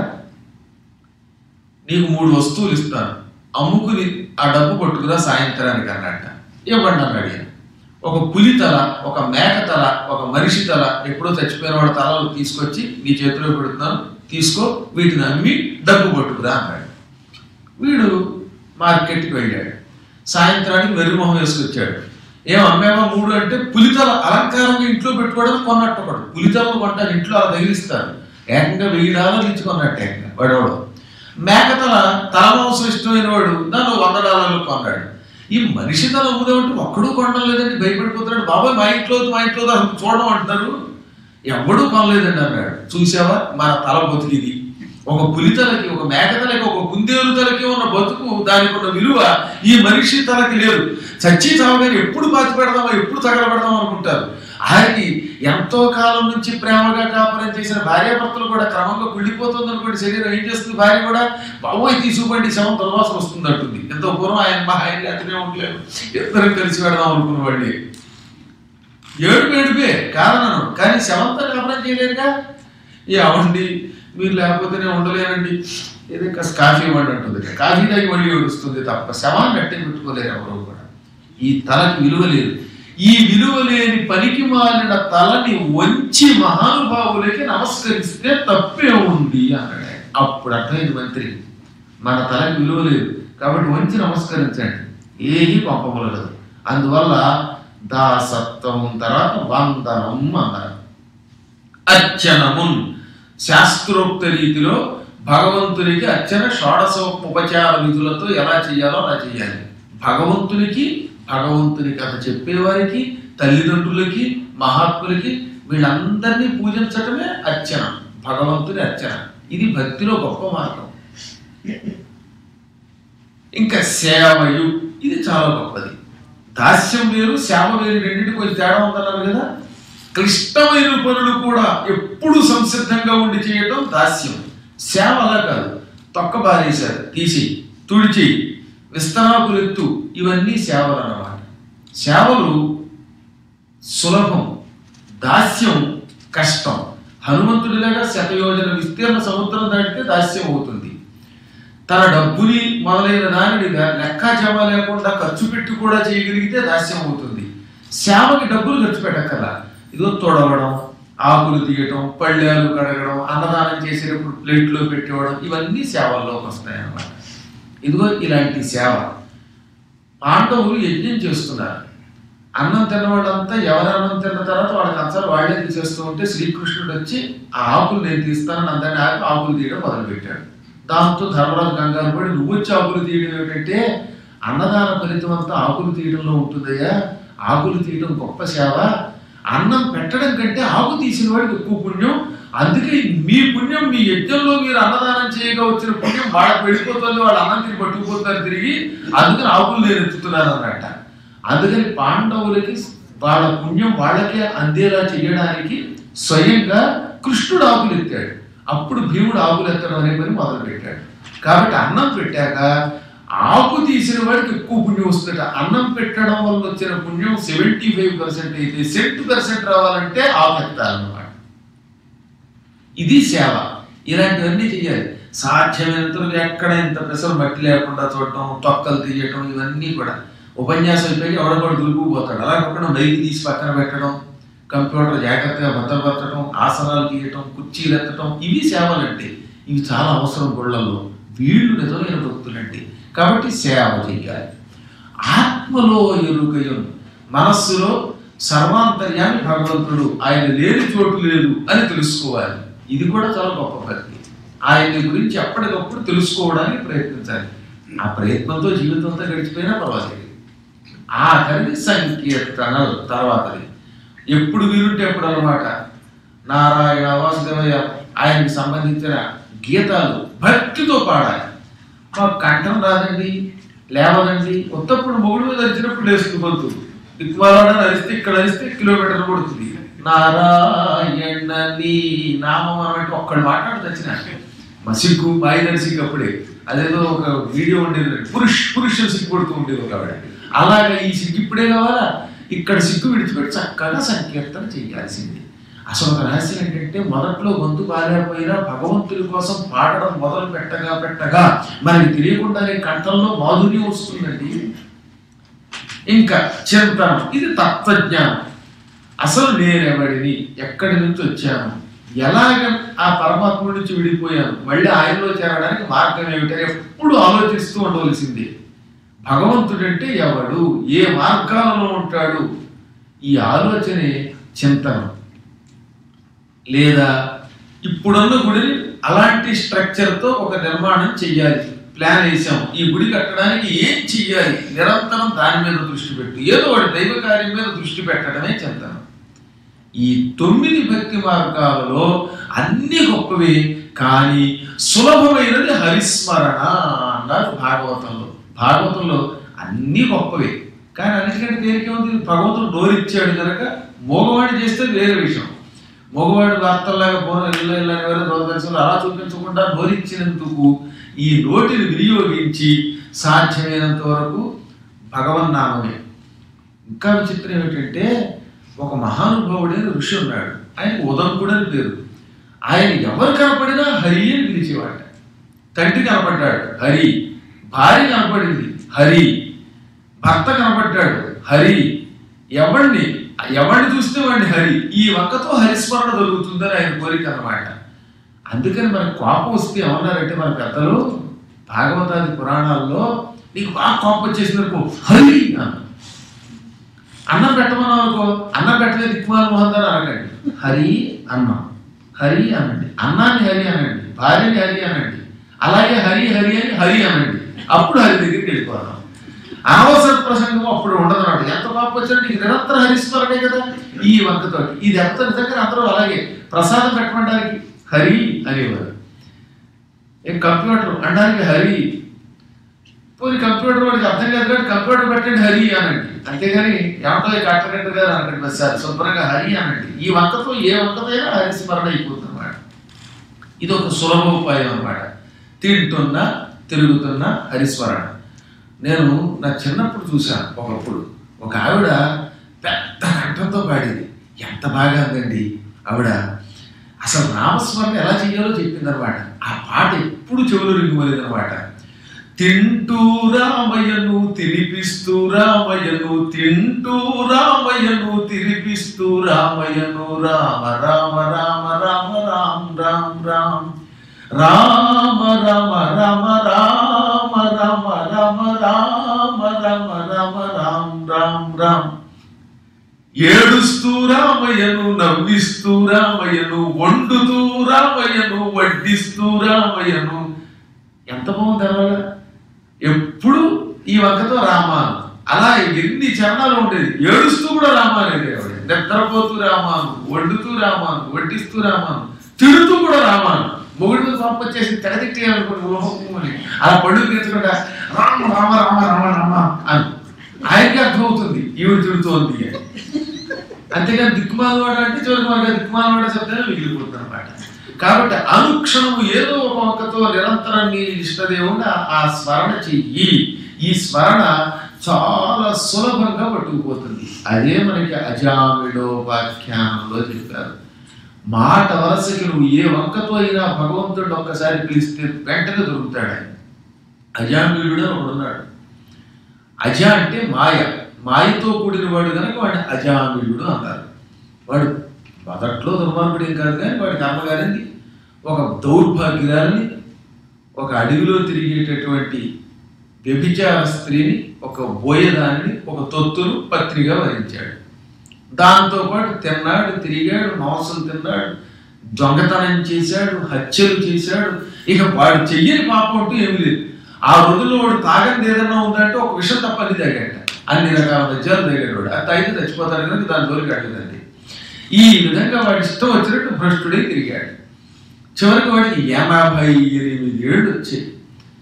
నీకు మూడు వస్తువులు ఇస్తాను అమ్ముకుని ఆ డబ్బు పట్టుకురా సాయంత్రానికి అన్నట్ట ఇవ్వండి అన్నాడు ఈయన. ఒక పులి తల ఒక మేక తల ఒక మనిషి తల ఎప్పుడో చచ్చిపోయిన వాడి తలలు తీసుకొచ్చి నీ చేతిలో పెడుతున్నాను తీసుకో వీటిని అమ్మి డబ్బు పట్టుకురా అన్నాడు వీడు మార్కెట్కి వెళ్ళాడు సాయంత్రానికి వెర్రిమొహం వేసుకొచ్చాడు ఏం అమ్మేమో మూడు అంటే పులితల అలంకారంగా ఇంట్లో పెట్టుకోవడం కొన్నట్టు ఒకడు పులితలను కొంటారు ఇంట్లో అలా తగిలిస్తారు ఏకంగా వెయ్యి డాలర్లు ఇచ్చి కొన్నట్టు ఏకంగా వాడేవాడు మేకతల తల మాంసం ఇష్టమైన వాడు దాన్ని వంద డాలర్లు కొన్నాడు ఈ మనిషి తల ఊదేమంటే ఒక్కడూ కొనడం లేదండి భయపడిపోతున్నాడు బాబాయ్ మా ఇంట్లో వద్దు, మా ఇంట్లో వద్దు, అసలు చూడడం అంటారు ఎవడూ కొనలేదండి అన్నాడు చూసావా మన తల బతుకిది ఒక పులితలకి ఒక మేకతలకి ఒక కుందేలు తలకి ఉన్న బతుకు దానికి ఉన్న విలువ ఈ మనిషి తలకి లేదు చచ్చి చావగానే ఎప్పుడు పాతి పెడదామా ఎప్పుడు తగలబెడదాం అనుకుంటారు ఆయనకి ఎంతో కాలం నుంచి ప్రేమగా కాపురం చేసిన భార్యాభర్తలు కూడా క్రమంగా కుళ్ళిపోతుంది అనుకోండి శరీరం ఏం చేస్తుంది భార్య కూడా బాబోయ్ తీసుకుపోండి శవం దుర్వాసన వస్తుంది అంటుంది ఎంతో పూర్వం ఆయన మా ఆయన లేకనే ఉండలేదు ఇద్దరం కలిసి పెడదాం అనుకున్నవాడి ఏడుపు ఏడుపే కారణం కానీ శవంతో కాపురం చేయలేరుగా ఏమండి మీరు లేకపోతేనే ఉండలేనండి ఏదో కాస్త కాఫీ ఇవ్వండి అంటుంది కాఫీ తాగి మళ్ళీ ఏడుస్తుంది తప్ప శవాన్ని అట్టే పెట్టుకోలేరు ఎవరు కూడా ఈ తలకి విలువ లేదు ఈ విలువ లేని పనికి మాలిన తలని వంచి మహానుభావులకి నమస్కరిస్తే తప్పే ఉంది అన్నాడు ఆయన. అప్పుడు అర్థమైంది మంత్రి మన తలకి విలువ లేదు కాబట్టి వంచి నమస్కరించండి ఏమీ పంపగలదు అందువల్ల దాసత్వం తర్వాత వందనం అన్నారు అర్చనమున్ శాస్త్రోక్త రీతిలో భగవంతునికి అర్చన షోడశ ఉపచార విధులతో ఎలా చేయాలో అలా చేయాలి భగవంతునికి భగవంతుని కథ చెప్పేవారికి తల్లిదండ్రులకి మహాత్ములకి వీళ్ళందరినీ పూజించటమే అర్చన భగవంతుని అర్చన ఇది భక్తిలో గొప్ప మార్గం ఇంకా సేవయు ఇది చాలా గొప్పది దాస్యం వేరు సేవ వేరు రెండింటికి కొంచెం తేడా ఉందన్నారు కదా క్లిష్టమైన పనులు కూడా ఎప్పుడు సంసిద్ధంగా ఉండి చేయటం దాస్యం సేవ అలా కాదు తొక్క బారేశారు తీసి తుడిచి విస్తరాకులు ఎత్తు ఇవన్నీ సేవలు అన్నమాట సేవలు సులభం దాస్యం కష్టం హనుమంతుడిలాగా శతయోజన విస్తీర్ణ సముద్రం దాటితే దాస్యం అవుతుంది తన డబ్బుని మొదలైన దానిని లెక్కాజమ లేకుండా ఖర్చు పెట్టి కూడా చేయగలిగితే దాస్యం అవుతుంది సేవకి డబ్బులు ఖర్చు పెట్టక్కర్లా ఇదో తొడవడం ఆకులు తీయటం పళ్ళేలు కడగడం అన్నదానం చేసేటప్పుడు ప్లేట్లో పెట్టేవడం ఇవన్నీ సేవల్లోకి వస్తాయి అన్నమాట ఇదిగో ఇలాంటి సేవ పాండవులు యజ్ఞం చేస్తున్నారు అన్నం తిన్నవాళ్ళంతా ఎవరు అన్నం తిన్న తర్వాత వాళ్ళ కంచాలు వాళ్ళే తీసేస్తూ ఉంటే శ్రీకృష్ణుడు వచ్చి ఆ ఆకులు నేను తీస్తానని అందరినీ ఆపి ఆకులు తీయడం మొదలుపెట్టాడు దాంతో ధర్మరాజు కంగారు పడి నువ్వు వచ్చి ఆకులు తీయడం ఏమిటంటే అన్నదాన ఫలితం అంతా ఆకులు తీయడంలో ఉంటుందయ్యా ఆకులు తీయడం గొప్ప సేవ అన్నం పెట్టడం కంటే ఆకు తీసిన వాడికి ఎక్కువ పుణ్యం అందుకే మీ పుణ్యం మీ యజ్ఞంలో మీరు అన్నదానం చేయగా వచ్చిన పుణ్యం వాళ్ళకి వెళ్ళిపోతుంది వాళ్ళు అన్నం తిరిగి పట్టుకుపోతున్నారు తిరిగి అందుకని ఆకులు నేను ఎత్తుతున్నాను అన్నట్ట అందుకని పాండవులకి వాళ్ళ పుణ్యం వాళ్ళకే అందేలా చేయడానికి స్వయంగా కృష్ణుడు ఆకులు ఎత్తాడు అప్పుడు భీముడు ఆకులు ఎత్తడం అనే పని మొదలు పెట్టాడు కాబట్టి అన్నం పెట్టాక ఆకు తీసిన వాడికి ఎక్కువ పుణ్యం వస్తుందట అన్నం పెట్టడం వల్ల వచ్చిన పుణ్యం సెవెంటీ ఫైవ్ పర్సెంట్ అయితే సెవెంటీ పర్సెంట్ రావాలంటే ఆకు ఎత్తాలన్నమాట ఇది సేవ ఇలాంటివన్నీ చేయాలి సాధ్యమైనంత వరకు ఎక్కడ ఇంత పెసలు మట్టి లేకుండా చూడటం తొక్కలు తీయటం ఇవన్నీ కూడా ఉపన్యాసం అయిపోయి ఎవడొకడు దులుపుకుపోతాడు అలా కాకుండా మైకి తీసి పక్కన పెట్టడం కంప్యూటర్ జాగ్రత్తగా భద్రపరచడం ఆసనాలు తీయటం కుర్చీలు ఎత్తడం ఇవి సేవలంటే ఇవి చాలా అవసరం గుళ్ళల్లో వీళ్ళు నిజమైన భక్తులంటే కాబట్టి సేవ చేయాలి ఆత్మలో ఎరుకయం మనస్సులో సర్వాంతర్యాన్ని భగవంతుడు ఆయన లేని చోటు లేదు అని తెలుసుకోవాలి ఇది కూడా చాలా గొప్ప భక్తి ఆయన గురించి ఎప్పటికప్పుడు తెలుసుకోవడానికి ప్రయత్నించాలి ఆ ప్రయత్నంతో జీవితంతో గడిచిపోయినా పర్వాలేదు ఆఖరిది సంకీర్తనలు తర్వాతది ఎప్పుడు వీరుంటే ఎప్పుడు అనమాట నారాయణ వాసుదేవయ్య ఆయనకి సంబంధించిన గీతాలు భక్తితో పాడాలి మాకు కంఠం రాదండి లేవదండి ఉత్తప్పుడు మొగుడు మీద వచ్చినప్పుడు లేస్తుంది గొంతు దిక్కుమాలోనే అరిస్తే ఇక్కడ అరిస్తే కిలోమీటర్ పడుతుంది నారాయణ నీ నామం అన్నట్టు ఒక్కడు మాట్లాడు తెచ్చిన మా సిగ్గు మాయిదారి సిగ్గు అప్పుడే అదేదో ఒక వీడియో ఉండేది పురుష్ పురుష సిగ్గు కొడుతూ ఉండేది ఒక ఆవిడ అలాగే ఈ సిగ్గు ఇప్పుడే కావాలా ఇక్కడ సిగ్గు విడిచిపెట్టి చక్కగా సంకీర్తన చేయాల్సింది అసలు ఒక రహస్యం ఏంటంటే మొదట్లో గొంతు బాగాలేకపోయినా భగవంతుడి కోసం పాడడం మొదలు పెట్టగా పెట్టగా మనకి తెలియకుండానే కంఠంలో మాధుర్యం వస్తుందండి ఇంకా చింతనం ఇది తత్వజ్ఞానం అసలు నేనెవడిని ఎక్కడి నుంచి వచ్చాను ఎలాగ ఆ పరమాత్మ నుంచి విడిపోయాను మళ్ళీ ఆయనలో చేరడానికి మార్గం ఏమిటని ఎప్పుడు ఆలోచిస్తూ ఉండవలసింది భగవంతుడంటే ఎవడు ఏ మార్గాలలో ఉంటాడు ఈ ఆలోచనే చింతనం లేదా ఇప్పుడున్న గుడిని అలాంటి స్ట్రక్చర్తో ఒక నిర్మాణం చెయ్యాలి ప్లాన్ వేసాం ఈ గుడి కట్టడానికి ఏం చెయ్యాలి నిరంతరం దాని మీద దృష్టి పెట్టు ఏదో ఒకటి దైవ కార్యం మీద దృష్టి పెట్టడమే చింతనం ఈ తొమ్మిది భక్తి మార్గాలలో అన్ని గొప్పవే కానీ సులభమైనది హరిస్మరణ అన్నారు భాగవతంలో భాగవతంలో అన్ని గొప్పవే కానీ అన్నిటికంటే తేలిక ఉంది భగవంతుడు నోరిచ్చాడు కనుక మోగవాడి చేస్తే వేరే విషయం మగవాడు వార్తల్లాగా పోన ఇల్లు ఇల్లు అని వేరే దూరదర్శనం అలా చూపించకుండా నోరిచ్చినందుకు ఈ నోటిని వినియోగించి సాధ్యమైనంత వరకు భగవన్నామమే ఇంకా విచిత్రం ఏమిటంటే ఒక మహానుభావుడైన ఋషి ఉన్నాడు ఆయన ఉదంకుడు అని పేరు ఆయన ఎవరు కనపడినా హరి అని పిలిచేవాట తండ్రి కనపడ్డాడు హరి భార్య కనపడింది హరి భర్త కనపడ్డాడు హరి ఎవరిని ఎవరిని చూస్తే వాడిని హరి ఈ వంకతో హరిస్మరణ దొరుకుతుందని ఆయన కోరిక అన్నమాట అందుకని మనకు కోపం వస్తే ఏమన్నారంటే మన పెద్దలు భాగవతాది పురాణాల్లో నీకు బాగా కోపం వచ్చేసినప్పుడు హరి అన్న అన్నం పెట్టమన్నాం అనుకో అన్నం పెట్టలేదు దిక్కుమాల మోహన్ గారు అనకండి హరి అన్నం హరి అనండి అన్నాన్ని హరి అనండి భార్యని హరి అనండి అలాగే హరి హరి అని హరి అనండి అప్పుడు హరి దగ్గరికి వెళ్ళిపోదాం అనవసర ప్రసంగం అప్పుడు ఉండదు అన్నాడు ఎంత పాపం వచ్చాడు నీకు నిరంతర హరిస్మరణే కదా ఈ వంకతో ఇది ఎంత నిజంగా అందరూ అలాగే ప్రసాదం పెట్టడానికి హరి అనేవారు ఏ కంప్యూటర్ అనడానికి హరి పోనీ కంప్యూటర్ వాడికి అర్థం కాదు కాబట్టి కంప్యూటర్ పెట్టండి హరి అనండి అంతేగాని ఏమంటో కట్టగట్ట గారు అనకండి బస్ సార్ శుభ్రంగా హరి అనండి ఈ వంకతో ఏ వంకతో అయినా హరిస్మరణ అయిపోతుంది అన్నమాట ఇది ఒక సులభోపాయం అన్నమాట తింటున్నా తిరుగుతున్నా హరిస్మరణ నేను నా చిన్నప్పుడు చూశాను ఒకప్పుడు ఒక ఆవిడ పెద్ద కంఠంతో పాడేది ఎంత బాగా ఉందండి ఆవిడ అసలు నామస్మరణ ఎలా చేయాలో చెప్పింది అనమాట ఆ పాట ఎప్పుడు చెవులు రింగుమలేదు అనమాట తింటూ రామయ్యను తినిపిస్తూ రామయ్యను తింటూ రామయ్యను తినిపిస్తూ రామయ్యను రామ రామ రామ రామ రామ రామ రామ రామ రామ రామ రామ రామ రామ రామ రామ రామ రామ రామ రామ ఏడుస్తూ రామయ్యను నవ్విస్తూ రామయ్యను వండుతూ రామయ్యను వడ్డిస్తూ రామయ్యను ఎంత బాగుంది అలాగా ఎప్పుడు ఈ వంకతో రామాను అలా ఎన్ని చరణాలు ఉండేది ఏడుస్తూ కూడా రామానేది ఆవిడ నిద్రపోతూ రామాను వండుతూ రామాను వడ్డిస్తూ రామాను తిడుతూ కూడా రామాను మొగుడు మీద పంప చేసి తెగదిట్టి అనుకుని అలా పళ్ళు తీర్చుకుంటా రామ రామ రామ రామ రామ అని ఆయనకి అర్థమవుతుంది ఈవిడ తిడుతోంది అని అంతేగాని దిక్కుమాలవాడ అంటే చివరికి మనకి దిక్కుమాలవాడ శబ్దమే మిగిలిపోతుంది అనమాట కాబట్టి అనుక్షణము ఏదో ఒక వంకతో నిరంతరం నీ ఇష్టదేవుని ఆ స్మరణ చెయ్యి ఈ స్మరణ చాలా సులభంగా పట్టుకుపోతుంది అదే మనకి అజామిడోపాఖ్యానంలో చెప్పారు మాట వరసకి నువ్వు ఏ వంకతో అయినా భగవంతుడు ఒక్కసారి పిలిస్తే వెంటనే దొరుకుతాడు ఆయన అజామిలుడు అని ఒకడున్నాడు అజ అంటే మాయ మాయతో కూడిన వాడు కనుక వాడిని అజామిలుడు అన్నారు వాడు మొదట్లో దుర్మార్గుడు ఏం కాదు కానీ వాడి కర్మగారింది ఒక దౌర్భాగ్యురాలని ఒక అడవిలో తిరిగేటటువంటి వ్యభిచార స్త్రీని ఒక బోయదానిని ఒక తొత్తును పత్రిగా వరించాడు దాంతోపాటు తిన్నాడు తిరిగాడు మాంసం తిన్నాడు దొంగతనం చేశాడు హత్యలు చేశాడు ఇక వాడు చెయ్యని పాపం అంటూ ఏమి లేదు ఆ రోజుల్లో వాడు తాగని ఏదన్నా ఉందంటే ఒక విషయం తప్ప అన్ని తాగాట అన్ని రకాల మద్యాలు తాగాడు వాడు అది తాగితే చచ్చిపోతాడు కనుక దాని జోలికి అడ్డదండి ఈ విధంగా వాడి ఇష్టం వచ్చినట్టు భ్రష్టుడే తిరిగాడు చివరికి వాడికి ఎనభై ఎనిమిది ఏళ్ళు వచ్చాయి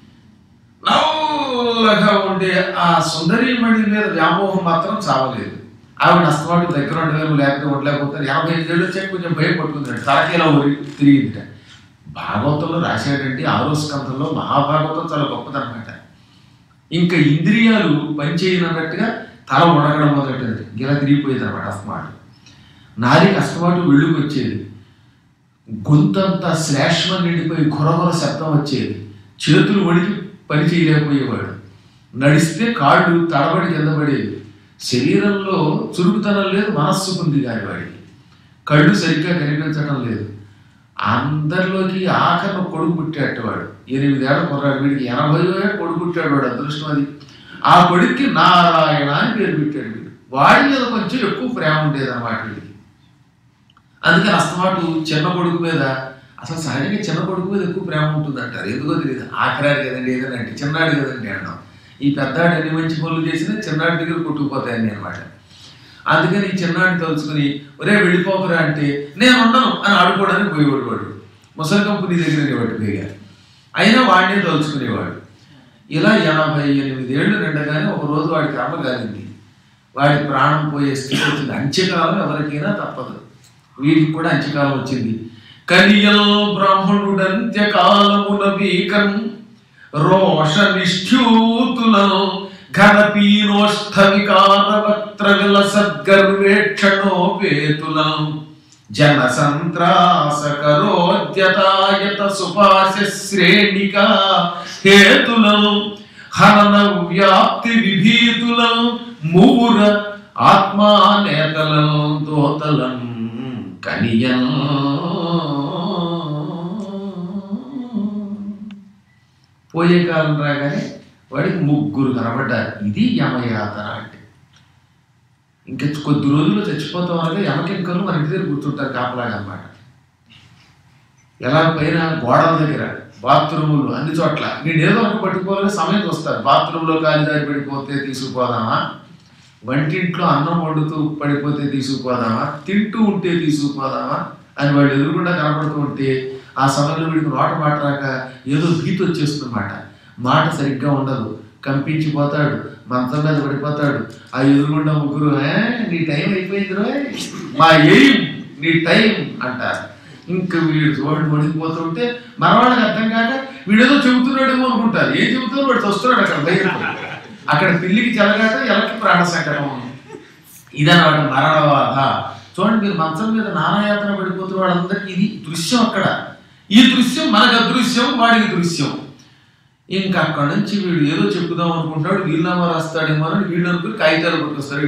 నల్లగా ఉండే ఆ సుందరీమణి మీద వ్యామోహం మాత్రం చావలేదు ఆవిడ అస్తమాటు దగ్గర ఉండగలను లేకపోతే ఉండలేకపోతారు యాభై ఐదు ఏళ్ళు వచ్చాక కొంచెం భయం పట్టుకుందండి తలకేలా ఊరి తిరిగిందిట భాగవతంలో రాశాడండి ఆరో స్కంధంలో మహాభాగవతం చాలా గొప్పదన్నమాట ఇంకా ఇంద్రియాలు పనిచేయనన్నట్టుగా తల ఉడగడం మొదలెట్టింది గిల తిరిగిపోయేది అనమాట అస్తమాటు నారికి అస్తమాటు వెళ్ళుకు వచ్చేది గొంతంతా శ్లేష్మం నిండిపోయి గురగుర శబ్దం వచ్చేది చేతులు వడికి పని చేయలేకపోయేవాడు నడిస్తే కాళ్ళు తడబడి కింద పడేవి శరీరంలో చురుకుతనం లేదు మనస్సుకుంది కాని వాడికి కళ్ళు సరిగ్గా కనిపించడం లేదు అందరిలోకి ఆఖరణ కొడుకు పుట్టాట వాడు ఎనిమిదేళ్ల కుర్రాడు వీడికి ఎనభై ఏళ్ళ కొడుకు పుట్టాడు వాడు అదృష్టం అది ఆ కొడుక్కి నారాయణ అని పేరు పెట్టాడు వీడు వాడి మీద కొంచెం ఎక్కువ ప్రేమ ఉండేది అన్నమాట వీడికి అందుకని అస్తమాటు చిన్న కొడుకు మీద అసలు సహజంగా చిన్న కొడుకు మీద ఎక్కువ ప్రేమ ఉంటుంది అంటారు ఎందుకో తెలియదు ఆఖరాడు కదండి ఏదని అంటే చిన్నాడు కదండి అనడం ఈ పెద్దాడు ఎన్ని మంచి పనులు చేసినా చిన్నాడి దగ్గర కొట్టుకుపోతాయని అనమాట అందుకని ఈ చిన్నాడిని తలుచుకుని ఒరే వెళ్ళిపోకరా అంటే నేను ఉండను అని ఆడుకోవడానికి పోయేవాడు వాడు ముసలి కంపెనీ దగ్గర వాడు పైగా అయినా వాడినే తలుచుకునేవాడు ఇలా ఎనభై ఎనిమిది ఏళ్ళు నిండగానే ఒక రోజు వాడికి అమ్మ కాలింది వాడి ప్రాణం పోయే స్థితి వచ్చింది అంత్యకాలం ఎవరికైనా తప్పదు వీడికి కూడా అంత్యకాలం వచ్చింది కలియల్ బ్రాహ్మణుడు అంత్యకాలమున వీకం రోష నిష్ఠ్యూతులను ఘనపీనోష్ఠ వికార వక్త్ర విలసద్గర్వేక్షణోపేతులను జన సంత్రాసకరోద్యతాయత సుపాశ శ్రేణిక హేతులను హనన వ్యాప్తి విభీతులను మూర ఆత్మా నేతలను దోతలను కనియం పోయే కాలం రాగానే వాడికి ముగ్గురు కనబడ్డారు ఇది యమయాతన అంటే ఇంకా కొద్ది రోజుల్లో చచ్చిపోతాం అనగా యమకింకలు మన ఇంటి దగ్గర కూర్చుంటారు కాపలాగా అన్నమాట ఎలా పైన గోడల దగ్గర బాత్రూములు అన్ని చోట్ల నేను ఏదో ఒకటి పట్టుకోవాలని సమయం వస్తారు బాత్రూంలో కాలిదారి పడిపోతే తీసుకుపోదామా వంటింట్లో అన్నం వండుతూ పడిపోతే తీసుకుపోదామా తింటూ ఉంటే తీసుకుపోదామా అని వాళ్ళు ఎదురుకుండా కనపడుతూ ఉంటే ఆ సమయంలో వీడికి నోట మాట రాక ఏదో భీతి వచ్చేస్తుందన్నమాట మాట సరిగ్గా ఉండదు కంపించిపోతాడు మంచం మీద పడిపోతాడు ఆ ఎదురుగుండా ముగ్గురు "ఏ, నీ టైం అయిపోయింది రోయ్ మా ఎయిమ్ నీ టైం అంటారు ఇంకా వీడు చూడండి వణికిపోతుంటే మన వాళ్ళకి అర్థం కాక వీడేదో చెబుతున్నాడేమో అనుకుంటారు ఏం చెబుతున్నాడు వాడు వస్తున్నాడు అక్కడ బయట అక్కడ పిల్లికి చెలగాట ఎలకి ప్రాణ సంకటం ఇదన్నమాట మరణవాద చూడండి మీరు మంచం మీద నానాయాతన పడిపోతున్న వాళ్ళందరికీ ఇది దృశ్యం అక్కడ ఈ దృశ్యం మనకు అదృశ్యం వాడికి దృశ్యం ఇంకా అక్కడ నుంచి వీడు ఏదో చెప్పుదాం అనుకుంటాడు వీళ్ళనామా రాస్తాడేమో అని వీళ్ళు అనుకుని కాగితాలు పట్టుకొస్తాడు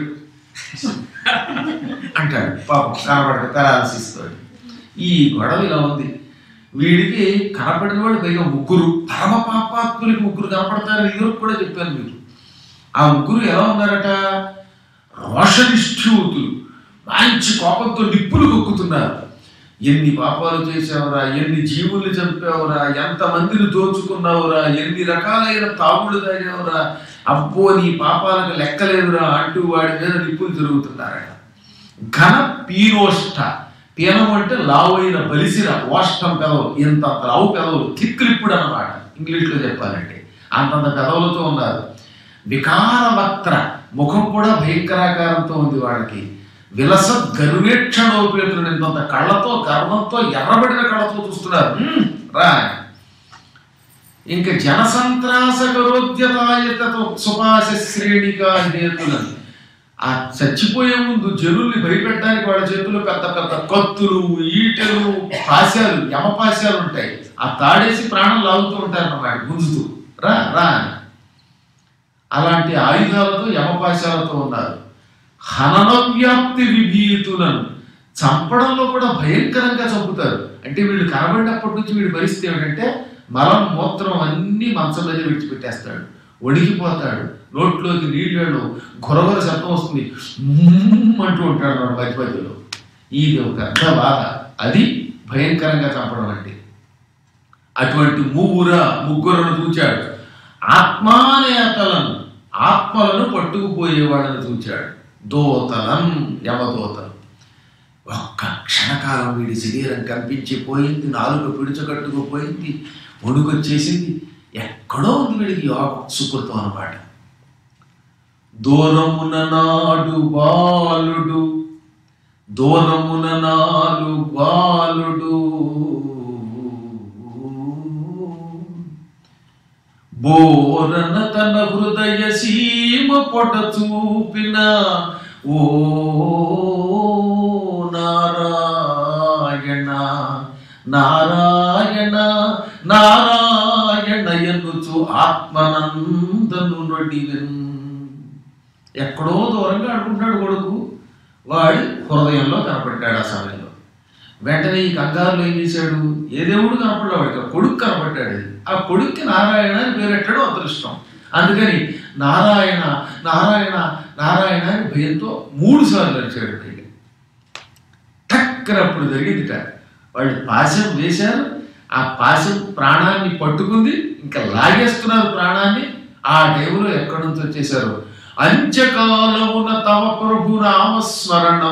అంటాడు పాపం కనబడక పెరాలసిస్ తోటి ఈ గొడవ ఇలా ఉంది వీడికి కనపడిన వాళ్ళు పైగా ముగ్గురు పరమ పాపాత్ములకి ముగ్గురు కనపడతారని ఇదివరకు కూడా చెప్పాను మీరు ఆ ముగ్గురు ఎలా ఉన్నారట రోషనిష్ఠూతులు మంచి కోపంతో నిప్పులు కొక్కుతున్నారు ఎన్ని పాపాలు చేసావురా ఎన్ని జీవుల్ని చంపావురా ఎంత మందిని దోచుకున్నావురా ఎన్ని రకాలైన తాగుళ్ళు తాగావురా అబ్బో నీ పాపాలకు లెక్కలేదురా అంటూ వాడి మీద నిప్పులు తిరుగుతున్నారట ఘన పీనోష్ట పీనం అంటే లావైన బలిసిన ఓష్టం పెదవులు ఇంత లావు పెదవులు కిక్లిప్పుడు అన్నమాట ఇంగ్లీష్లో చెప్పాలంటే అంతంత పెదవులతో ఉన్నారు వికార వక్త్ర ముఖం కూడా భయంకరాకారంతో ఉంది వాళ్ళకి విలస గర్వేక్షణోపేతులు ఇంతంత కళ్ళతో గర్వంతో ఎర్రబడిన కళ్ళతో చూస్తున్నారు "హ్మ్, రా ఇంకా జనసంత్రాసకరోద్యతాయతతో సుపాశ శ్రేణిగా హేతులను ఆ చచ్చిపోయే ముందు జనుల్ని భయపెట్టడానికి వాళ్ళ చేతుల్లో పెద్ద పెద్ద కత్తులు ఈటెలు పాశాలు యమపాశాలు ఉంటాయి ఆ తాడేసి ప్రాణం లాగుతూ ఉంటారు అన్నమాట గుంజుతూ రా రా అని. అలాంటి ఆయుధాలతో యమపాశాలతో ఉన్నారు హనన వ్యాప్తి విభీతులను చంపడంలో కూడా భయంకరంగా చంపుతారు అంటే వీళ్ళు కనబడినప్పటి నుంచి వీడి పరిస్థితి ఏమిటంటే మలం మూత్రం అన్ని మంచం మీద విడిచిపెట్టేస్తాడు వణికిపోతాడు నోట్లోకి నీళ్ళు గొరగొర శబ్దం వస్తుంది మ్మ్ అంటూ ఉంటాడు వాడు మధ్య మధ్యలో ఇది ఒక పెద్ద బాధ అది భయంకరంగా చంపడం అంటే అటువంటి ముగ్గుర ముగ్గురును చూచాడు ఆత్మానేతలను ఆత్మలను పట్టుకుపోయేవాడని చూచాడు దోతలం యమదోతలు ఒక్క క్షణకాలం వీడి శరీరం కంపించిపోయింది నాలుగు పిడుచకట్టుకుపోయింది వణుకొచ్చేసింది ఎక్కడో ఉంది వీడికి యోగం సుకృతం అనమాట దూరమున నాడు బాలుడు దూరమున నాలు బాలుడు బోరన తన హృదయ సీమ పొట చూపిన ఓ నారాయణ నారాయణ నారాయణ ఎన్నుచు ఆత్మనందను నొడివెన్ ఎక్కడో దూరంగా అనుకుంటాడు కొడుకు వాడి హృదయంలో కనపడ్డాడు ఆ సమయంలో వెంటనే ఈ కంగారులో ఏం చేశాడు ఏ దేవుడు కనపడ్డా వాడికి ఆ కొడుకు కనపడ్డాడు ఆ కొడుక్కి నారాయణ అని పేరెట్టాడు అదృష్టం అందుకని నారాయణ నారాయణ నారాయణ అని భయంతో మూడు సార్లు నడిచాడు పైకి టక్కనప్పుడు జరిగిందిట వాళ్ళు పాశం వేశారు ఆ పాశం ప్రాణాన్ని పట్టుకుంది ఇంకా లాగేస్తున్నారు ప్రాణాన్ని ఆ టైంలో ఎక్కడి నుంచి వచ్చేసారు అంత్యకాలమున తమ ప్రభు నామస్మరణం